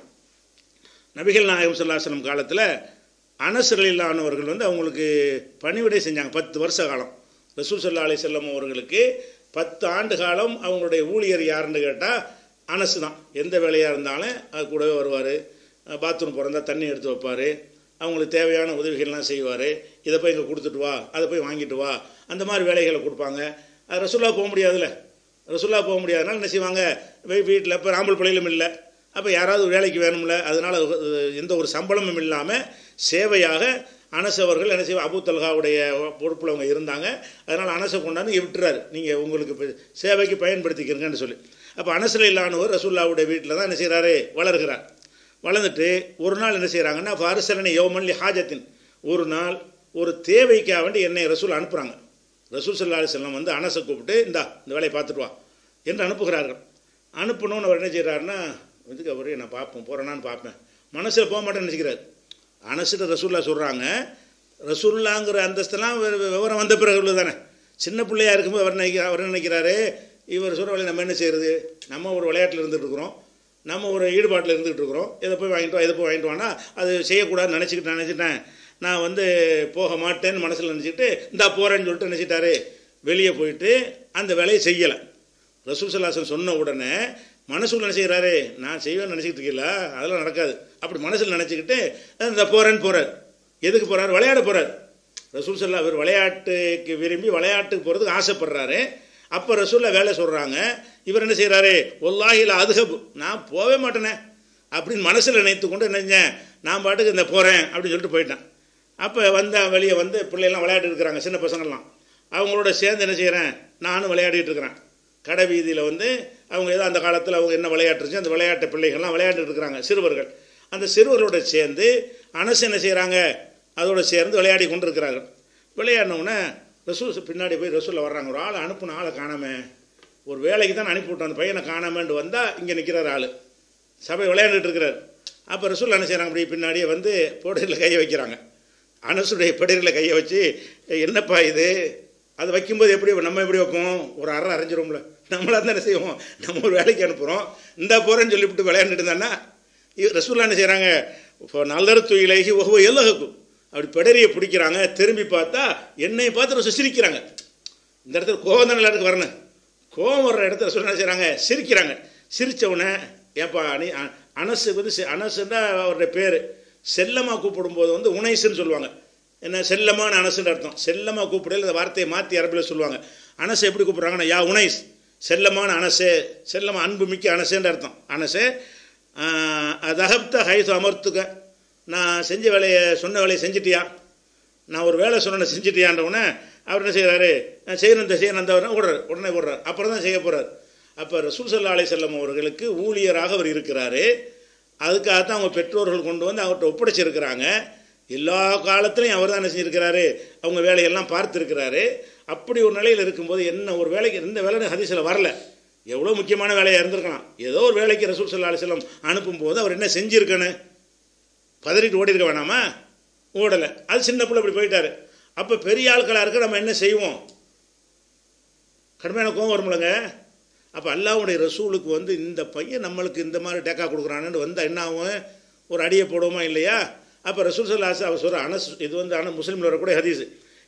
நபிகள் நாயகம் சொல்லாசனம் காலத்தில் அனசரலில்லானவர்கள் வந்து அவங்களுக்கு பணிவிடை செஞ்சாங்க பத்து வருஷ காலம் ரசூல் சல்லா அலி செல்லம் அவர்களுக்கு பத்து ஆண்டு காலம் அவங்களுடைய ஊழியர் யாருன்னு கேட்டால் அனசு தான் எந்த வேலையாக இருந்தாலும் அது கூடவே வருவார் பாத்ரூம் பிறந்தா தண்ணி எடுத்து வைப்பார் அவங்களுக்கு தேவையான உதவிகள்லாம் செய்வார் இதை போய் இங்கே கொடுத்துட்டு வா அதை போய் வாங்கிட்டு வா அந்த மாதிரி வேலைகளை கொடுப்பாங்க அது ரசூல்லா போக முடியாதுல்ல ரசூல்லா போக முடியாதனால என்ன செய்வாங்க வீட்டில் இப்போ ராம்பல் பிள்ளைகளும் இல்லை அப்போ யாராவது ஒரு வேலைக்கு வேணும்ல அதனால் எந்த ஒரு சம்பளமும் இல்லாமல் சேவையாக அனஸ் அவர்கள் என்ன செய்வார் அபு தல்காவுடைய பொறுப்பில் அவங்க இருந்தாங்க அதனால் அனஸை கொண்டாந்து இங்க விட்டுறாரு நீங்கள் உங்களுக்கு இப்ப சேவைக்கு பயன்படுத்திக்கிறீங்கன்னு சொல்லி அப்போ அனசில் இல்லானவர் ரசூல்லாவுடைய வீட்டில் தான் என்ன செய்கிறாரு வளர்கிறார் வளர்ந்துட்டு ஒரு நாள் என்ன செய்கிறாங்கன்னா ஃபரிசலனை யோமன்லி ஹாஜத்தின் ஒரு நாள் ஒரு தேவைக்காக வேண்டி என்னை ரசூல் அனுப்புகிறாங்க ரசூல் சல்லா செல்லம் வந்து அனஸை கூப்பிட்டு இந்தா இந்த வேலையை பார்த்துட்டு வா என்று அனுப்புகிறார்கள் அனுப்பணும்னு அவர் என்ன செய்கிறாருன்னா இதுக்கு அவரே நான் பார்ப்பேன் போகிறேனான்னு பார்ப்பேன் மனசில் போக மாட்டேன்னு நினச்சிக்கிறார் அனசிட்ட ரசூல்லா சொல்கிறாங்க ரசூல்லாங்கிற அந்தஸ்தெல்லாம் வி- வி- விவரம் வந்த பிறகு உள்ளது தானே சின்ன பிள்ளையா இருக்கும்போது அவர் நினைக்கிற அவர் என்ன நினைக்கிறாரு இவர் சொல்கிற வேலையை நம்ம என்ன செய்யறது நம்ம ஒரு விளையாட்டில் இருந்துகிட்டு இருக்கிறோம் நம்ம ஒரு ஈடுபாட்டில் இருந்துகிட்டு இருக்கிறோம் இதை போய் வாங்கிட்டு வா இதை போய் வாங்கிட்டு வானா அது செய்யக்கூடாதுன்னு நினச்சிக்கிட்டு நினச்சிட்டேன் நான் வந்து போக மாட்டேன்னு மனசில் நினச்சிக்கிட்டு இந்தா போகிறேன்னு சொல்லிட்டு நினச்சிட்டாரு வெளியே போயிட்டு அந்த வேலையை செய்யலை ரசூல் சல்லாசன் சொன்ன உடனே மனசுல என்ன செய்கிறாரு நான் செய்வேன்னு நினச்சிக்கிட்டு இருக்கீங்களா அதெல்லாம் நடக்காது அப்படி மனசில் நினச்சிக்கிட்டு இந்த போகிறேன்னு போகிறார் எதுக்கு போகிறார் விளையாட போகிறார் ரசூல் சல்லா அவர் விளையாட்டுக்கு விரும்பி விளையாட்டுக்கு போகிறதுக்கு ஆசைப்படுறாரு அப்போ ரசூல்லா வேலை சொல்கிறாங்க இவர் என்ன செய்கிறாரு ஒல்லாஹில் அதுகபு நான் போகவே மாட்டேனே அப்படின்னு மனசில் நினைத்து கொண்டு என்ன செஞ்சேன் நான் பாட்டுக்கு இந்த போகிறேன் அப்படின்னு சொல்லிட்டு போயிட்டேன் அப்போ வந்த வெளியே வந்து பிள்ளைலாம் விளையாடிட்டு இருக்கிறாங்க சின்ன பசங்கள்லாம் அவங்களோட சேர்ந்து என்ன செய்கிறேன் நானும் விளையாடிட்டு இருக்கிறேன் கடை வீதியில் வந்து அவங்க ஏதோ அந்த காலத்தில் அவங்க என்ன விளையாட்டு இருந்துச்சு அந்த விளையாட்டு பிள்ளைகள்லாம் விளையாண்டுட்டு இருக்கிறாங்க சிறுவர்கள் அந்த சிறுவர்களோட சேர்ந்து அனசு என்ன செய்கிறாங்க அதோட சேர்ந்து விளையாடி கொண்டு இருக்கிறார்கள் விளையாடினவுடனே ரசூல் பின்னாடி போய் ரசூலில் வர்றாங்க ஒரு ஆளை அனுப்புன ஆளை காணாம ஒரு வேலைக்கு தான் அனுப்பி விட்டோம் அந்த பையனை காணாமன்ட்டு வந்தால் இங்கே நிற்கிறார் ஆள் சபை விளையாண்டுட்டு இருக்கிறார் அப்போ ரசூல் என்ன செய்கிறாங்க அப்படி பின்னாடியே வந்து போடையில் கையை வைக்கிறாங்க அனசுடைய படிரில் கையை வச்சு என்னப்பா இது அதை வைக்கும்போது எப்படி நம்ம எப்படி வைப்போம் ஒரு அரை அரைஞ்சிரும்ல நம்மளா தான் என்ன செய்வோம் நம்ம ஒரு வேலைக்கு அனுப்புகிறோம் இந்த போகிறேன்னு சொல்லிவிட்டு விளையாண்டுட்டு இருந்தானா ரசூல்லா என்ன செய்கிறாங்க இப்போ நல்லறு துயிலகி ஒவ்வொரு எல்லகும் அப்படி பிடரியை பிடிக்கிறாங்க திரும்பி பார்த்தா என்னையை பார்த்து ரசூல் சிரிக்கிறாங்க இந்த இடத்துல கோவம் தான் எல்லாத்துக்கும் வரணும் கோவம் வர்ற இடத்துல சொல்ல என்ன செய்கிறாங்க சிரிக்கிறாங்க சிரிச்ச உடனே ஏப்பா நீ அ- அனசு வந்து செ- அனசுன்னா அவருடைய பேர் செல்லமாக கூப்பிடும்போது வந்து உனைசுன்னு சொல்லுவாங்க என்ன செல்லமான அனசுன்னு அர்த்தம் செல்லமாக கூப்பிடல இந்த வார்த்தையை மாற்றி அரபில் சொல்லுவாங்க அனசை எப்படி கூப்பிடுறாங்கன்னா யா உனைஸ் செல்லமான அனசே செல்லமா அன்பு மிக்க அனசேன்ற அர்த்தம் அனசே தகப்த ஹைஸ் அமர்த்துக்க நான் செஞ்ச வேலையை சொன்ன வேலையை செஞ்சிட்டியா நான் ஒரு வேலை சொன்ன செஞ்சுட்டியான்ற உடனே அவர் என்ன செய்கிறாரு நான் செய்யணும் இந்த செய்யணும் அந்த விடுறார் உடனே விடுறார் அப்புறம் தான் செய்ய போகிறார் அப்போ ரசூல் சல்லா அலி செல்லம் அவர்களுக்கு ஊழியராக அவர் இருக்கிறாரு அதுக்காகத்தான் அவங்க பெற்றோர்கள் கொண்டு வந்து அவர்கிட்ட ஒப்படைச்சிருக்கிறாங்க எல்லா காலத்துலையும் அவர் தான் என்ன செஞ்சிருக்கிறாரு அவங்க வேலையெல்லாம் பார்த்துருக்கிறாரு அப்படி ஒரு நிலையில் இருக்கும்போது என்ன ஒரு வேலைக்கு எந்த வேலை ஹதீஸில் வரல எவ்வளோ முக்கியமான வேலையாக இருந்திருக்கலாம் ஏதோ ஒரு வேலைக்கு ரசூல் சல்லா அலி செல்லம் அனுப்பும்போது அவர் என்ன செஞ்சுருக்கணும் பதறிட்டு ஓடி இருக்க வேணாமா ஓடலை அது சின்ன பிள்ளை இப்படி போயிட்டாரு அப்போ பெரிய ஆட்களாக இருக்க நம்ம என்ன செய்வோம் கடுமையான கோவம் வரும்லங்க அப்போ அல்லாவுடைய ரசூலுக்கு வந்து இந்த பையன் நம்மளுக்கு இந்த மாதிரி டேக்கா கொடுக்குறான்னு வந்தால் என்ன ஆகும் ஒரு அடியை போடுவோமா இல்லையா அப்போ ரசூல் சல்லாஸ் அவர் சொல்கிற அனஸ் இது வந்து ஆனால் முஸ்லீமில் வரக்கூடிய ஹதீஸ்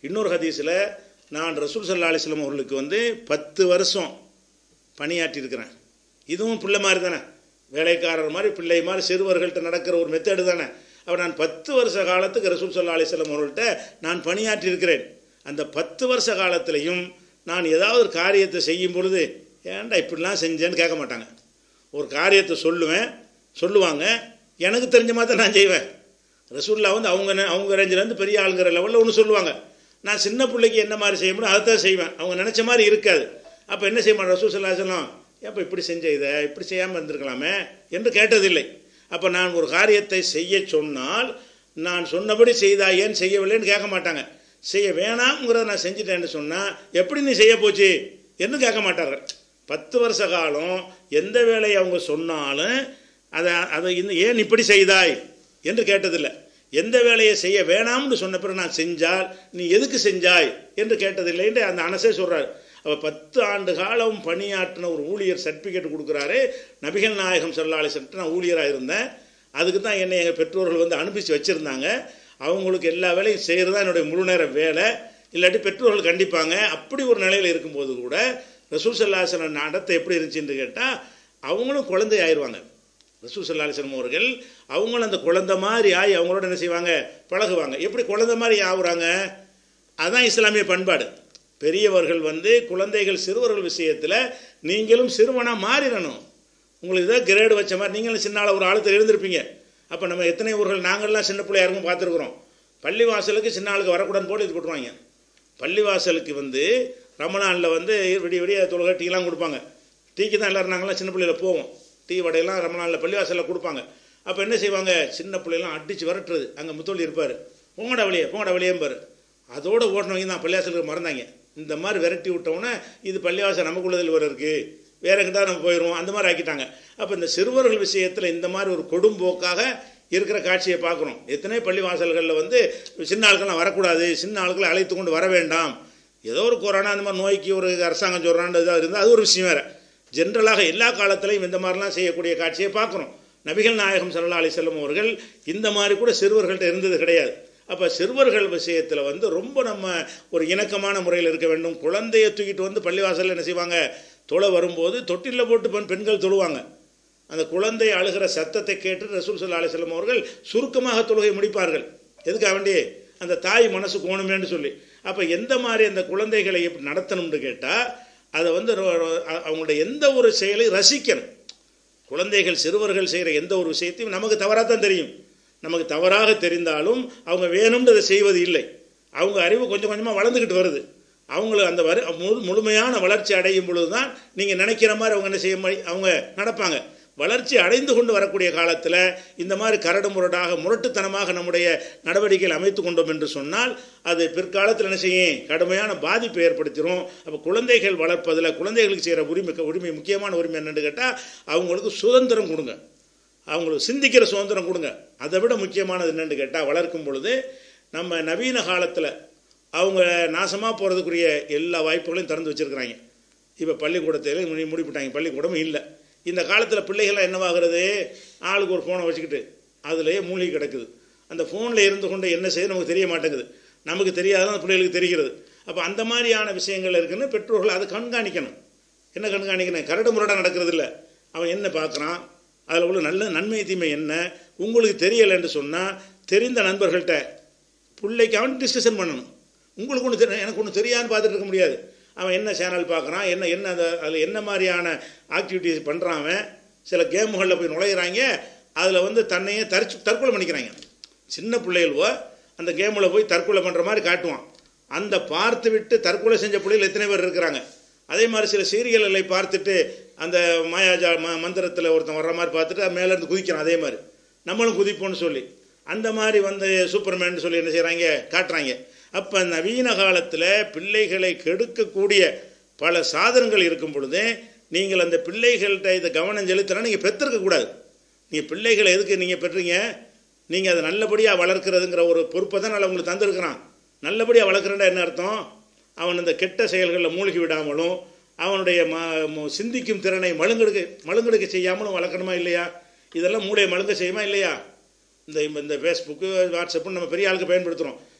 இன்னொரு ஹதீஸில் நான் ரசூல் சல்லா அலிஸ்லாம் அவர்களுக்கு வந்து பத்து வருஷம் பணியாற்றியிருக்கிறேன் இதுவும் பிள்ளை மாதிரி தானே வேலைக்காரர் மாதிரி பிள்ளை மாதிரி சிறுவர்கள்ட்ட நடக்கிற ஒரு மெத்தேடு தானே அவர் நான் பத்து வருஷ காலத்துக்கு ரசூல் சல்லா அலிஸ்லாம் அவர்கள்ட்ட நான் பணியாற்றியிருக்கிறேன் அந்த பத்து வருஷ காலத்திலையும் நான் ஏதாவது ஒரு காரியத்தை செய்யும் பொழுது ஏன்டா இப்படிலாம் செஞ்சேன்னு கேட்க மாட்டாங்க ஒரு காரியத்தை சொல்லுவேன் சொல்லுவாங்க எனக்கு தெரிஞ்ச மாதிரி தான் நான் செய்வேன் ரசூல்லா வந்து அவங்க நெ- அவங்க ரேஞ்சிலேருந்து பெரிய ஆளுங்கிற லெவலில் ஒன்று சொல்லுவாங்க நான் சின்ன பிள்ளைக்கு என்ன மாதிரி செய்ய முடியும் அதை தான் செய்வேன் அவங்க நினச்ச மாதிரி இருக்காது அப்போ என்ன செய்ய மாட்டேன் ரசூல் சல்லா சொல்லம் ஏப்பா இப்படி செஞ்ச இதை இப்படி செய்யாமல் இருந்திருக்கலாமே என்று கேட்டதில்லை அப்போ நான் ஒரு காரியத்தை செய்ய சொன்னால் நான் சொன்னபடி செய்தா ஏன் செய்யவில்லைன்னு கேட்க மாட்டாங்க செய்ய வேணாம்ங்கிறத நான் செஞ்சுட்டேன்னு சொன்னால் எப்படி நீ செய்ய போச்சு என்று கேட்க மாட்டார்கள் பத்து வருஷ காலம் எந்த வேலையை அவங்க சொன்னாலும் அதை அதை இன்னும் ஏன் இப்படி செய்தாய் என்று கேட்டதில்லை எந்த வேலையை செய்ய வேணாம்னு சொன்ன பிறகு நான் செஞ்சால் நீ எதுக்கு செஞ்சாய் என்று கேட்டதில்லை என்று அந்த அனசே சொல்றார் அவ பத்து ஆண்டு காலம் பணியாற்றின ஒரு ஊழியர் சர்டிஃபிகேட் கொடுக்குறாரு நபிகள் நாயகம் சொல்லாலை சட்டு நான் ஊழியராக இருந்தேன் அதுக்கு தான் என்னை எங்கள் பெற்றோர்கள் வந்து அனுப்பிச்சு வச்சுருந்தாங்க அவங்களுக்கு எல்லா வேலையும் செய்கிறது தான் என்னுடைய முழு நேர வேலை இல்லாட்டி பெற்றோர்கள் கண்டிப்பாங்க அப்படி ஒரு நிலையில் இருக்கும்போது கூட ரசூல் சல்லாஹன் நடத்தை எப்படி இருந்துச்சுன்னு கேட்டால் அவங்களும் குழந்தை ஆயிடுவாங்க ரசூல் சல்லா அலிஸ்லம் அவர்கள் அவங்களும் அந்த குழந்தை மாதிரி ஆகி அவங்களோட என்ன செய்வாங்க பழகுவாங்க எப்படி குழந்தை மாதிரி ஆகுறாங்க அதான் இஸ்லாமிய பண்பாடு பெரியவர்கள் வந்து குழந்தைகள் சிறுவர்கள் விஷயத்தில் நீங்களும் சிறுவனாக மாறிடணும் உங்களுக்கு இதான் கிரேடு வச்ச மாதிரி நீங்களும் சின்னால ஒரு ஆழத்தில் இருந்திருப்பீங்க அப்போ நம்ம எத்தனை ஊர்கள் நாங்கள்லாம் சின்ன பிள்ளையா இருக்கும் பார்த்துருக்குறோம் பள்ளி வாசலுக்கு சின்ன ஆளுக்கு வரக்கூடாதுன்னு போட்டு இது போட்டுருவாங்க பள்ளி வாசலுக்கு வந்து ரமணானில் வந்து விடிய விடிய தொழுகை டீலாம் கொடுப்பாங்க டீக்கு தான் எல்லோரும் நாங்களாம் சின்ன பிள்ளையில போவோம் டீ வடையெல்லாம் ரமணானில் பள்ளிவாசலில் கொடுப்பாங்க அப்போ என்ன செய்வாங்க சின்ன பிள்ளைலாம் அடித்து விரட்டுறது அங்கே முத்தோழி இருப்பார் போங்கடா வெளியே போங்கடா வெளியேம்பார் அதோட ஓடினவங்க தான் பள்ளிவாசலுக்கு மறந்தாங்க இந்த மாதிரி விரட்டி விட்டோன்னே இது பள்ளிவாசல் நமக்குள்ளதில் வர இருக்குது வேற எங்கிட்ட நம்ம போயிடுவோம் அந்த மாதிரி ஆக்கிட்டாங்க அப்போ இந்த சிறுவர்கள் விஷயத்தில் இந்த மாதிரி ஒரு கொடும்போக்காக இருக்கிற காட்சியை பார்க்குறோம் எத்தனை பள்ளி வாசல்களில் வந்து சின்ன ஆட்கள்லாம் வரக்கூடாது சின்ன ஆட்களை அழைத்து கொண்டு வர வேண்டாம் ஏதோ ஒரு கொரோனா அந்த மாதிரி நோய்க்கு ஒரு அரசாங்கம் சொல்கிறான்னு இதாக இருந்தால் அது ஒரு விஷயம் வேறு ஜென்ரலாக எல்லா காலத்திலையும் இந்த மாதிரிலாம் செய்யக்கூடிய காட்சியை பார்க்குறோம் நபிகள் நாயகம் சல்லா அலிசல்லம் அவர்கள் இந்த மாதிரி கூட சிறுவர்கள்ட்ட இருந்தது கிடையாது அப்போ சிறுவர்கள் விஷயத்தில் வந்து ரொம்ப நம்ம ஒரு இணக்கமான முறையில் இருக்க வேண்டும் குழந்தையை தூக்கிட்டு வந்து பள்ளிவாசலில் என்ன செய்வாங்க தொலை வரும்போது தொட்டிலில் போட்டு பெண் பெண்கள் தொழுவாங்க அந்த குழந்தை அழுகிற சத்தத்தை கேட்டு ரசூல் சல்லா அலிஸ்லாம் அவர்கள் சுருக்கமாக தொழுகை முடிப்பார்கள் எதுக்காக வேண்டி அந்த தாய் மனசு கோணுமேன்னு சொல்லி அப்போ எந்த மாதிரி அந்த குழந்தைகளை எப்படி நடத்தணும்னு கேட்டால் அதை வந்து ரொ- ரொ- அ- அவங்களுடைய எந்த ஒரு செயலை ரசிக்கணும் குழந்தைகள் சிறுவர்கள் செய்கிற எந்த ஒரு விஷயத்தையும் நமக்கு தவறாக தான் தெரியும் நமக்கு தவறாக தெரிந்தாலும் அவங்க வேணும்னு அதை செய்வது இல்லை அவங்க அறிவு கொஞ்சம் கொஞ்சமாக வளர்ந்துக்கிட்டு வருது அவங்களுக்கு அந்த வரு முழு முழுமையான வளர்ச்சி அடையும் பொழுது தான் நீங்கள் நினைக்கிற மாதிரி அவங்க என்ன செய்ய மாடி- அவங்க நடப்பாங்க வளர்ச்சி அடைந்து கொண்டு வரக்கூடிய காலத்தில் இந்த மாதிரி கரடு முரடாக முரட்டுத்தனமாக நம்முடைய நடவடிக்கைகள் அமைத்து கொண்டோம் என்று சொன்னால் அது பிற்காலத்தில் என்ன செய்யும் கடுமையான பாதிப்பை ஏற்படுத்திடும் அப்போ குழந்தைகள் வளர்ப்பதில் குழந்தைகளுக்கு செய்கிற உரிமை உரிமை முக்கியமான உரிமை என்னன்னு கேட்டால் அவங்களுக்கு சுதந்திரம் கொடுங்க அவங்களுக்கு சிந்திக்கிற சுதந்திரம் கொடுங்க அதை விட முக்கியமானது என்னன்னு கேட்டால் வளர்க்கும் பொழுது நம்ம நவீன காலத்தில் அவங்க நாசமாக போகிறதுக்குரிய எல்லா வாய்ப்புகளையும் திறந்து வச்சுருக்கிறாங்க இப்போ பள்ளிக்கூடத்தில் முடி முடிப்பிட்டாங்க பள்ளிக்கூடமும் இல்லை இந்த காலத்தில் பிள்ளைகள்லாம் என்னவாகிறது ஆளுக்கு ஒரு ஃபோனை வச்சுக்கிட்டு அதுலேயே மூழ்கி கிடக்குது அந்த ஃபோனில் இருந்து கொண்டு என்ன செய்ய நமக்கு தெரிய மாட்டேங்குது நமக்கு தெரியாதான் அந்த பிள்ளைகளுக்கு தெரிகிறது அப்போ அந்த மாதிரியான விஷயங்கள் இருக்குன்னு பெற்றோர்கள் அதை கண்காணிக்கணும் என்ன கண்காணிக்கணும் கரடு முரடாக நடக்கிறது இல்லை அவன் என்ன பார்க்குறான் அதில் உள்ள நல்ல நன்மை தீமை என்ன உங்களுக்கு தெரியலைன்னு சொன்னால் தெரிந்த நண்பர்கள்ட்ட பிள்ளைக்கு அவன் டிஸ்கஷன் பண்ணணும் உங்களுக்கு ஒன்று தெரியும் எனக்கு ஒன்று தெரியாதுன்னு பார்த்துட்டு இருக்க முடியாது அவன் என்ன சேனல் பார்க்குறான் என்ன என்ன அந்த அதில் என்ன மாதிரியான ஆக்டிவிட்டிஸ் பண்ணுறான் அவன் சில கேமுகளில் போய் நுழையிறாங்க அதில் வந்து தன்னையே தரிச்சு தற்கொலை பண்ணிக்கிறாங்க சின்ன பிள்ளைகளோ அந்த கேமில் போய் தற்கொலை பண்ணுற மாதிரி காட்டுவான் அந்த பார்த்து விட்டு தற்கொலை செஞ்ச பிள்ளைகள் எத்தனை பேர் இருக்கிறாங்க அதே மாதிரி சில சீரியல்களை பார்த்துட்டு அந்த மாயாஜா ம மந்திரத்தில் ஒருத்தன் வர்ற மாதிரி பார்த்துட்டு அது மேலேருந்து குதிக்கிறான் அதே மாதிரி நம்மளும் குதிப்போம்னு சொல்லி அந்த மாதிரி வந்து சூப்பர்மேன் சொல்லி என்ன செய்கிறாங்க காட்டுறாங்க அப்போ நவீன காலத்தில் பிள்ளைகளை கெடுக்கக்கூடிய பல சாதனங்கள் இருக்கும் பொழுது நீங்கள் அந்த பிள்ளைகள்கிட்ட இதை கவனம் செலுத்தினா நீங்கள் பெற்றிருக்கக்கூடாது நீங்கள் பிள்ளைகளை எதுக்கு நீங்கள் பெற்றீங்க நீங்கள் அதை நல்லபடியாக வளர்க்குறதுங்கிற ஒரு பொறுப்பை தான் நான் உங்களுக்கு தந்திருக்கிறான் நல்லபடியாக வளர்க்குறேன்டா என்ன அர்த்தம் அவன் இந்த கெட்ட செயல்களில் மூழ்கி விடாமலும் அவனுடைய ம ம- சிந்திக்கும் திறனை மழுங்கெடுக்க மழுங்கெடுக்க செய்யாமலும் வளர்க்கணுமா இல்லையா இதெல்லாம் மூளையை மழுங்க செய்யுமா இல்லையா இந்த இந்த ஃபேஸ்புக்கு வாட்ஸ்அப்புன்னு நம்ம பெரிய ஆளுக்கு பயன்படுத்துகிறோம்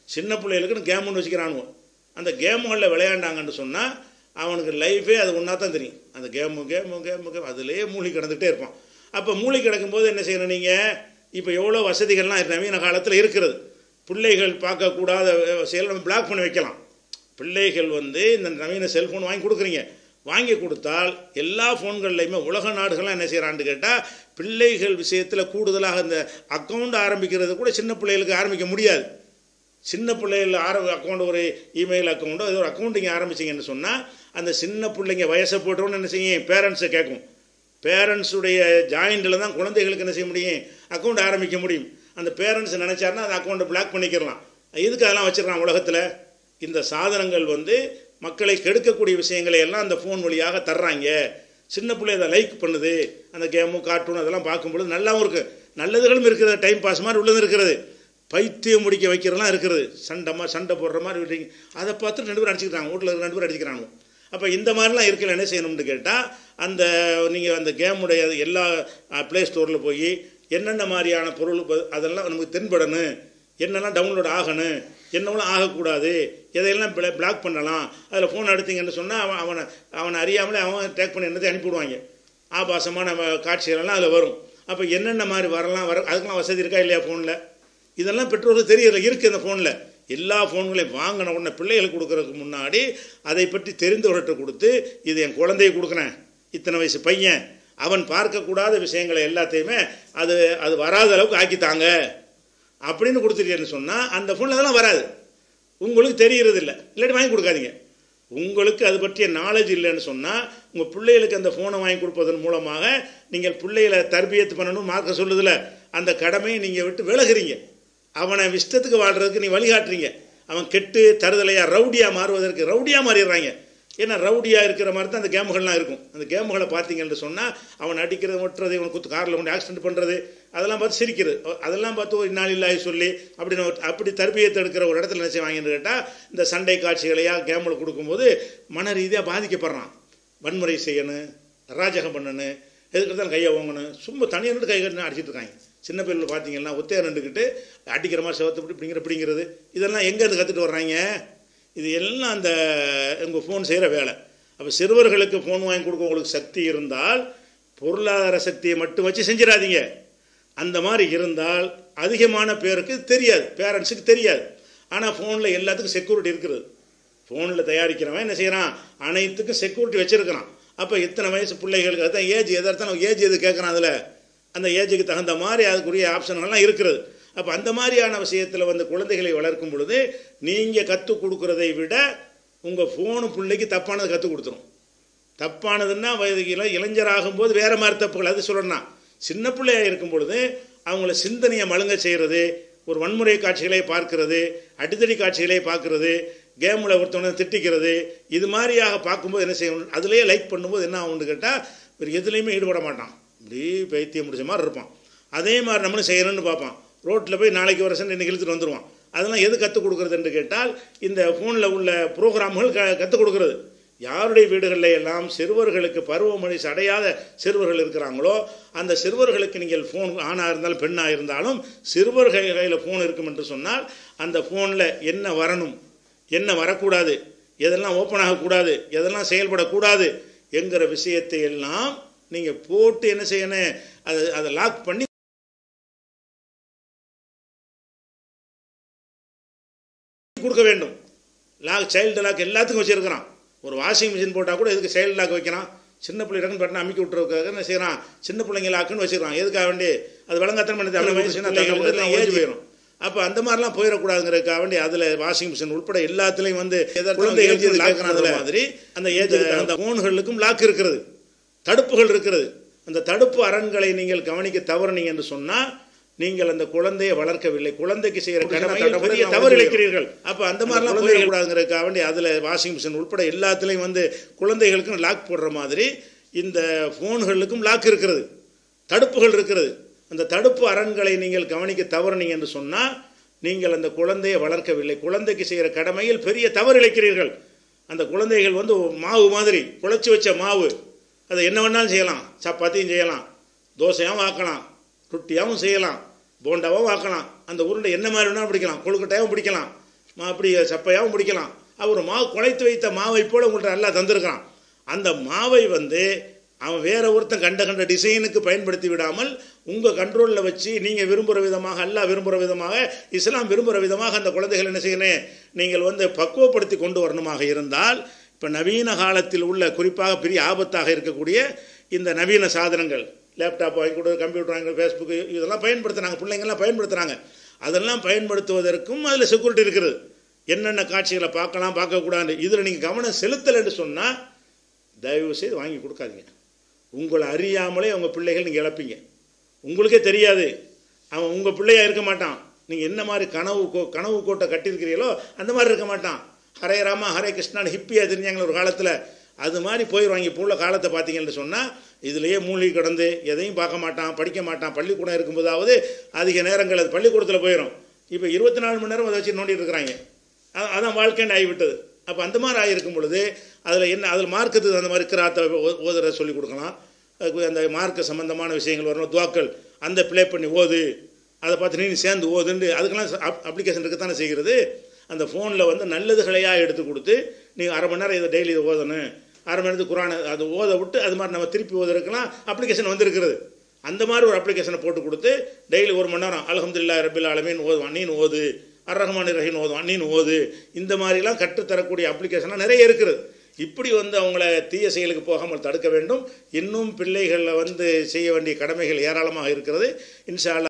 சின்ன பிள்ளைகளுக்குன்னு கேம் ஒன்று வச்சுக்கிறானுவோ அந்த கேமுகளில் விளையாண்டாங்கன்னு சொன்னால் அவனுக்கு லைஃபே அது ஒன்றா தான் தெரியும் அந்த கேமு கேமு கேமு கேம் அதுலேயே மூழ்கி கிடந்துகிட்டே இருப்பான் அப்போ மூழ்கி கிடக்கும்போது என்ன செய்யணும் நீங்கள் இப்போ எவ்வளோ வசதிகள்லாம் நவீன காலத்தில் இருக்கிறது பிள்ளைகள் பார்க்கக்கூடாத செயல் நம்ம பிளாக் பண்ணி வைக்கலாம் பிள்ளைகள் வந்து இந்த நவீன செல்ஃபோன் வாங்கி கொடுக்குறீங்க வாங்கி கொடுத்தால் எல்லா ஃபோன்கள்லையுமே உலக நாடுகள்லாம் என்ன செய்கிறான்னு கேட்டால் பிள்ளைகள் விஷயத்தில் கூடுதலாக இந்த அக்கௌண்ட் ஆரம்பிக்கிறது கூட சின்ன பிள்ளைகளுக்கு ஆரம்பிக்க முடியாது சின்ன பிள்ளைகள் ஆரம்பி அக்கௌண்ட் ஒரு இமெயில் அக்கௌண்ட்டோ ஏதோ ஒரு அக்கௌண்ட் ஆரம்பிச்சிங்கன்னு சொன்னால் அந்த சின்ன பிள்ளைங்க வயசை போட்டோன்னு என்ன செய்யும் பேரண்ட்ஸை கேட்கும் பேரண்ட்ஸுடைய ஜாயிண்டில் தான் குழந்தைகளுக்கு என்ன செய்ய முடியும் அக்கௌண்ட் ஆரம்பிக்க முடியும் அந்த பேரண்ட்ஸ் நினச்சாருன்னா அந்த அக்கௌண்ட்டை பிளாக் பண்ணிக்கிறலாம் எதுக்கு அதெல்லாம் வச்சுருக்கான் உலகத்தில் இந்த சாதனங்கள் வந்து மக்களை கெடுக்கக்கூடிய விஷயங்களை எல்லாம் அந்த ஃபோன் வழியாக தர்றாங்க சின்ன பிள்ளை அதை லைக் பண்ணுது அந்த கேமு கார்ட்டூன் அதெல்லாம் பார்க்கும்பொழுது நல்லாவும் இருக்குது நல்லதுகளும் இருக்கிறது டைம் பாஸ் மாதிரி உள்ளது இருக்கிறது பைத்தியம் முடிக்க வைக்கிறதெல்லாம் இருக்கிறது சண்டைமா சண்டை போடுற மாதிரி விடுறீங்க அதை பார்த்து ரெண்டு பேரும் அடிச்சுக்கிறாங்க வீட்டில் இருக்கிற ரெண்டு பேரும் அடிச்சுக்கிறாங்க அப்போ இந்த மாதிரிலாம் இருக்கல என்ன செய்யணும்னு கேட்டால் அந்த நீங்கள் அந்த கேமுடைய எல்லா ப்ளே ஸ்டோரில் போய் என்னென்ன மாதிரியான பொருள் ப- அதெல்லாம் நமக்கு தென்படணும் என்னெல்லாம் டவுன்லோட் ஆகணும் என்னவெல்லாம் ஆகக்கூடாது எதையெல்லாம் பிளா பிளாக் பண்ணலாம் அதில் ஃபோன் எடுத்தீங்கன்னு சொன்னால் அவன் அவனை அவனை அறியாமலே அவன் டேக் பண்ணி என்னத்தை அனுப்பிவிடுவாங்க ஆபாசமான வ- காட்சிகளெல்லாம் அதில் வரும் அப்போ என்னென்ன மாதிரி வரலாம் வர அதுக்கெல்லாம் வசதி இருக்கா இல்லையா ஃபோனில் இதெல்லாம் பெற்றோருக்கு தெரியல இருக்குது இந்த ஃபோனில் எல்லா ஃபோன்களையும் வாங்கின உடனே பிள்ளைகளுக்கு கொடுக்கறதுக்கு முன்னாடி அதை பற்றி தெரிந்தவர்கிட்ட கொடுத்து இது என் குழந்தைய கொடுக்குறேன் இத்தனை வயசு பையன் அவன் பார்க்கக்கூடாத விஷயங்களை எல்லாத்தையுமே அது அது வராத அளவுக்கு ஆக்கித்தாங்க அப்படின்னு கொடுத்துட்டேன்னு சொன்னால் அந்த ஃபோனில் அதெல்லாம் வராது உங்களுக்கு தெரியறது இல்லை இல்லாட்டி வாங்கி கொடுக்காதீங்க உங்களுக்கு அது பற்றிய நாலேஜ் இல்லைன்னு சொன்னால் உங்கள் பிள்ளைகளுக்கு அந்த ஃபோனை வாங்கி கொடுப்பதன் மூலமாக நீங்கள் பிள்ளைகளை தர்பியத்து பண்ணணும் மார்க்க சொல்லுதில்ல அந்த கடமையை நீங்கள் விட்டு விலகுறீங்க அவனை இஷ்டத்துக்கு வாழ்கிறதுக்கு நீ வழிகாட்டுறீங்க அவன் கெட்டு தருதலையாக ரவுடியாக மாறுவதற்கு ரவுடியாக மாறிடுறாங்க ஏன்னா ரவுடியாக இருக்கிற மாதிரி தான் அந்த கேமுகள்லாம் இருக்கும் அந்த கேமுகளை பார்த்தீங்கன்னு சொன்னால் அவன் அடிக்கிறது ஒட்டுறது இவன் குத்து காரில் கொண்டு ஆக்சிடென்ட் பண்ணுறது அதெல்லாம் பார்த்து சிரிக்கிறது அதெல்லாம் பார்த்து ஒரு நாள் இல்லாய் சொல்லி அப்படின்னு ஒரு- அப்படி தர்பியத்தை எடுக்கிற ஒரு இடத்துல என்ன செய்வாங்கன்னு கேட்டால் இந்த சண்டை காட்சிகளையா கேமில் கொடுக்கும்போது மன ரீதியாக பாதிக்கப்படுறான் வன்முறை செய்யணும் அராஜகம் பண்ணணும் எதுக்கு தான் கையை ஓங்கணும் சும்மா தனியாக நின்று கை கட்டினா அடிச்சிட்டு இருக்காங்க சின்ன பிள்ளைகள் பார்த்தீங்கன்னா ஒத்தையா நின்றுக்கிட்டு அடிக்கிற மாதிரி செவத்து இப்படி இப்படிங்கிற இப்படிங்கிறது இதெல்லாம் எங்கேருந்து கற்றுட்டு வர்றாங்க இது எல்லாம் அந்த உங்கள் ஃபோன் செய்கிற வேலை அப்போ சிறுவர்களுக்கு ஃபோன் வாங்கி கொடுக்க உங்களுக்கு சக்தி இருந்தால் பொருளாதார சக்தியை மட்டும் வச்சு செஞ்சிடாதீங்க அந்த மாதிரி இருந்தால் அதிகமான பேருக்கு தெரியாது பேரண்ட்ஸுக்கு தெரியாது ஆனால் ஃபோனில் எல்லாத்துக்கும் செக்யூரிட்டி இருக்கிறது ஃபோனில் தயாரிக்கிறவன் என்ன செய்கிறான் அனைத்துக்கும் செக்யூரிட்டி வச்சிருக்கிறான் அப்போ இத்தனை வயசு பிள்ளைகளுக்கு அதான் ஏஜ் எதார்த்தம் ஏஜ் எது கேட்குறான் அதில் அந்த ஏஜுக்கு தகுந்த மாதிரி அதுக்குரிய ஆப்ஷன்கள்லாம் இருக்கிறது அப்போ அந்த மாதிரியான விஷயத்தில் வந்து குழந்தைகளை வளர்க்கும் பொழுது நீங்கள் கற்றுக் கொடுக்குறதை விட உங்கள் ஃபோனு பிள்ளைக்கு தப்பானது கற்றுக் கொடுத்துரும் தப்பானதுன்னா வயதுல இளைஞராகும் போது வேற மாதிரி தப்புகள் அது சொல்லணும் சின்ன பிள்ளையா இருக்கும் பொழுது அவங்கள சிந்தனையை மழுங்க செய்கிறது ஒரு வன்முறை காட்சிகளை பார்க்கிறது அடித்தடி காட்சிகளை பார்க்கிறது கேமில் ஒருத்தவனை திட்டிக்கிறது இது மாதிரியாக பார்க்கும்போது என்ன செய்யணும் அதுலேயே லைக் பண்ணும்போது என்ன ஆகும்னு கேட்டால் வேறு எதுலேயுமே ஈடுபட மாட்டான் இப்படி பைத்தியம் முடிச்ச மாதிரி இருப்பான் அதே மாதிரி நம்மளும் செய்யணும்னு பார்ப்பான் ரோட்டில் போய் நாளைக்கு வருஷம் இன்னைக்கு இழுத்துட்டு வந்துடுவான் அதெல்லாம் எது கற்றுக் கொடுக்குறதுன்னு கேட்டால் இந்த ஃபோனில் உள்ள ப்ரோக்ராம்கள் க கற்றுக் கொடுக்குறது யாருடைய வீடுகளில் எல்லாம் சிறுவர்களுக்கு பருவமழை அடையாத சிறுவர்கள் இருக்கிறாங்களோ அந்த சிறுவர்களுக்கு நீங்கள் ஃபோன் ஆணாக இருந்தாலும் பெண்ணாக இருந்தாலும் சிறுவர்கள் கையில் ஃபோன் இருக்கும் என்று சொன்னால் அந்த ஃபோனில் என்ன வரணும் என்ன வரக்கூடாது எதெல்லாம் ஓப்பன் ஆகக்கூடாது எதெல்லாம் செயல்படக்கூடாது என்கிற விஷயத்தை எல்லாம் நீங்கள் போட்டு என்ன செய்யணும் அதை அதை லாக் பண்ணி கொடுக்க வேண்டும் லாக் சைல்டு லாக் எல்லாத்துக்கும் வச்சிருக்கிறான் ஒரு வாஷிங் மிஷின் போட்டால் கூட எதுக்கு சைல்டு லாக் வைக்கிறான் சின்ன பிள்ளை டக்குன்னு பட்டன் அமைக்கி விட்டுருக்காக என்ன செய்கிறான் சின்ன பிள்ளைங்க லாக்குன்னு வச்சிருக்கான் எதுக்காக வேண்டி அது விளங்காத்தனம் பண்ணி அப்படி வச்சுன்னா தங்க ஏஜ் போயிடும் அப்போ அந்த மாதிரிலாம் போயிடக்கூடாதுங்கிறதுக்காக வேண்டி அதில் வாஷிங் மிஷின் உட்பட எல்லாத்துலேயும் வந்து குழந்தைகள் கேட்கணும் அதில் மாதிரி அந்த ஏஜ் அந்த ஃபோன்களுக்கும் லாக் இருக்கிறது தடுப்புகள் இருக்கிறது அந்த தடுப்பு அரண்களை நீங்கள் கவனிக்க தவறுனீங்க என்று சொன்னால் நீங்கள் அந்த குழந்தையை வளர்க்கவில்லை குழந்தைக்கு செய்கிற கடமை பெரிய தவறு இழைக்கிறீர்கள் அப்போ அந்த மாதிரிலாம் போயிடக்கூடாதுங்கிறதுக்காக வேண்டி அதில் வாஷிங் மிஷின் உட்பட எல்லாத்துலேயும் வந்து குழந்தைகளுக்கும் லாக் போடுற மாதிரி இந்த ஃபோன்களுக்கும் லாக் இருக்கிறது தடுப்புகள் இருக்கிறது அந்த தடுப்பு அரண்களை நீங்கள் கவனிக்க தவறுனீங்க என்று சொன்னால் நீங்கள் அந்த குழந்தையை வளர்க்கவில்லை குழந்தைக்கு செய்கிற கடமையில் பெரிய தவறு இழைக்கிறீர்கள் அந்த குழந்தைகள் வந்து ஒரு மாவு மாதிரி குழச்சி வச்ச மாவு அதை என்ன வேணாலும் செய்யலாம் சப்பாத்தியும் செய்யலாம் தோசையாகவும் ஆக்கலாம் ரொட்டியாகவும் செய்யலாம் போண்டாவும் ஆக்கலாம் அந்த உருண்டை என்ன மாதிரி வேணாலும் பிடிக்கலாம் கொழுக்கட்டையாகவும் பிடிக்கலாம் மா அப்படி சப்பையாகவும் முடிக்கலாம் அவர் மாவு குழைத்து வைத்த மாவை போல உங்கள்கிட்ட நல்லா தந்திருக்கிறான் அந்த மாவை வந்து அவன் வேற ஒருத்தன் கண்ட கண்ட டிசைனுக்கு பயன்படுத்தி விடாமல் உங்கள் கண்ட்ரோலில் வச்சு நீங்கள் விரும்புகிற விதமாக அல்லாஹ் விரும்புகிற விதமாக இஸ்லாம் விரும்புகிற விதமாக அந்த குழந்தைகள் என்ன செய்யணும் நீங்கள் வந்து பக்குவப்படுத்தி கொண்டு வரணுமாக இருந்தால் இப்போ நவீன காலத்தில் உள்ள குறிப்பாக பெரிய ஆபத்தாக இருக்கக்கூடிய இந்த நவீன சாதனங்கள் லேப்டாப் வாங்கி கொடு கம்ப்யூட்டர் வாங்கி ஃபேஸ்புக் இதெல்லாம் பயன்படுத்துகிறாங்க பிள்ளைங்கள்லாம் பயன்படுத்துகிறாங்க அதெல்லாம் பயன்படுத்துவதற்கும் அதில் செக்யூரிட்டி இருக்கிறது என்னென்ன காட்சிகளை பார்க்கலாம் பார்க்கக்கூடாது இதில் நீங்கள் கவனம் செலுத்தலைன்னு சொன்னால் தயவு செய்து வாங்கி கொடுக்காதீங்க உங்களை அறியாமலே உங்கள் பிள்ளைகள் நீங்கள் இழப்பீங்க உங்களுக்கே தெரியாது அவன் உங்கள் பிள்ளையா இருக்க மாட்டான் நீங்கள் என்ன மாதிரி கனவு கோ- கனவு கோட்டை கட்டியிருக்கிறீங்களோ அந்த மாதிரி இருக்க மாட்டான் ஹரே ராமா ஹரே கிருஷ்ணான்னு ஹிப்பியாக தெரிஞ்சாங்களே ஒரு காலத்தில் அது மாதிரி போயிடுவாங்க இப்போ உள்ள காலத்தை பார்த்தீங்கன்னு சொன்னால் இதுலேயே மூழ்கி கிடந்து எதையும் பார்க்க மாட்டான் படிக்க மாட்டான் பள்ளிக்கூடம் இருக்கும்போதாவது அதிக நேரங்கள் அது பள்ளிக்கூடத்தில் போயிடும் இப்போ இருபத்தி நாலு மணி நேரம் அதை வச்சு நோண்டிட்டு இருக்கிறாங்க அ- அதான் வாழ்க்கைன்னு ஆகிவிட்டது அப்போ அந்த மாதிரி ஆகிருக்கும் பொழுது அதில் என்ன அதில் மார்க்கத்துக்கு அந்த மாதிரி கிராத்தை ஓ- ஓதுற சொல்லி கொடுக்கலாம் அதுக்கு அந்த மார்க்க சம்பந்தமான விஷயங்கள் வரணும் துவாக்கள் அந்த ப்ளே பண்ணி ஓது அதை பார்த்து நீ சேர்ந்து ஓதுன்னு அதுக்கெல்லாம் அப்ளிகேஷன் இருக்கத்தானே செய்கிறது அந்த ஃபோனில் வந்து நல்லதுகளையாக எடுத்து கொடுத்து நீங்கள் அரை மணி நேரம் இதை டெய்லி இதை ஓதணும் அரை மணி நேரத்துக்கு குரானை அது ஓத விட்டு அது மாதிரி நம்ம திருப்பி ஓதுறதுக்கெல்லாம் அப்ளிகேஷன் வந்திருக்கிறது அந்த மாதிரி ஒரு அப்ளிகேஷனை போட்டு கொடுத்து டெய்லி ஒரு மணி நேரம் அல்ஹம்துலில்லாஹ் ரபில் ஆலமீன் ஓதுவான் நீனு ஓது அர் ரஹ்மான் ரஹீன் ஓதுவான் நீனு ஓது இந்த மாதிரிலாம் கற்றுத்தரக்கூடிய அப்ளிகேஷன்லாம் நிறைய இருக்குது இப்படி வந்து அவங்கள தீய செயலுக்கு போகாமல் தடுக்க வேண்டும் இன்னும் பிள்ளைகளில் வந்து செய்ய வேண்டிய கடமைகள் ஏராளமாக இருக்கிறது இன்ஷா அல்லாஹ்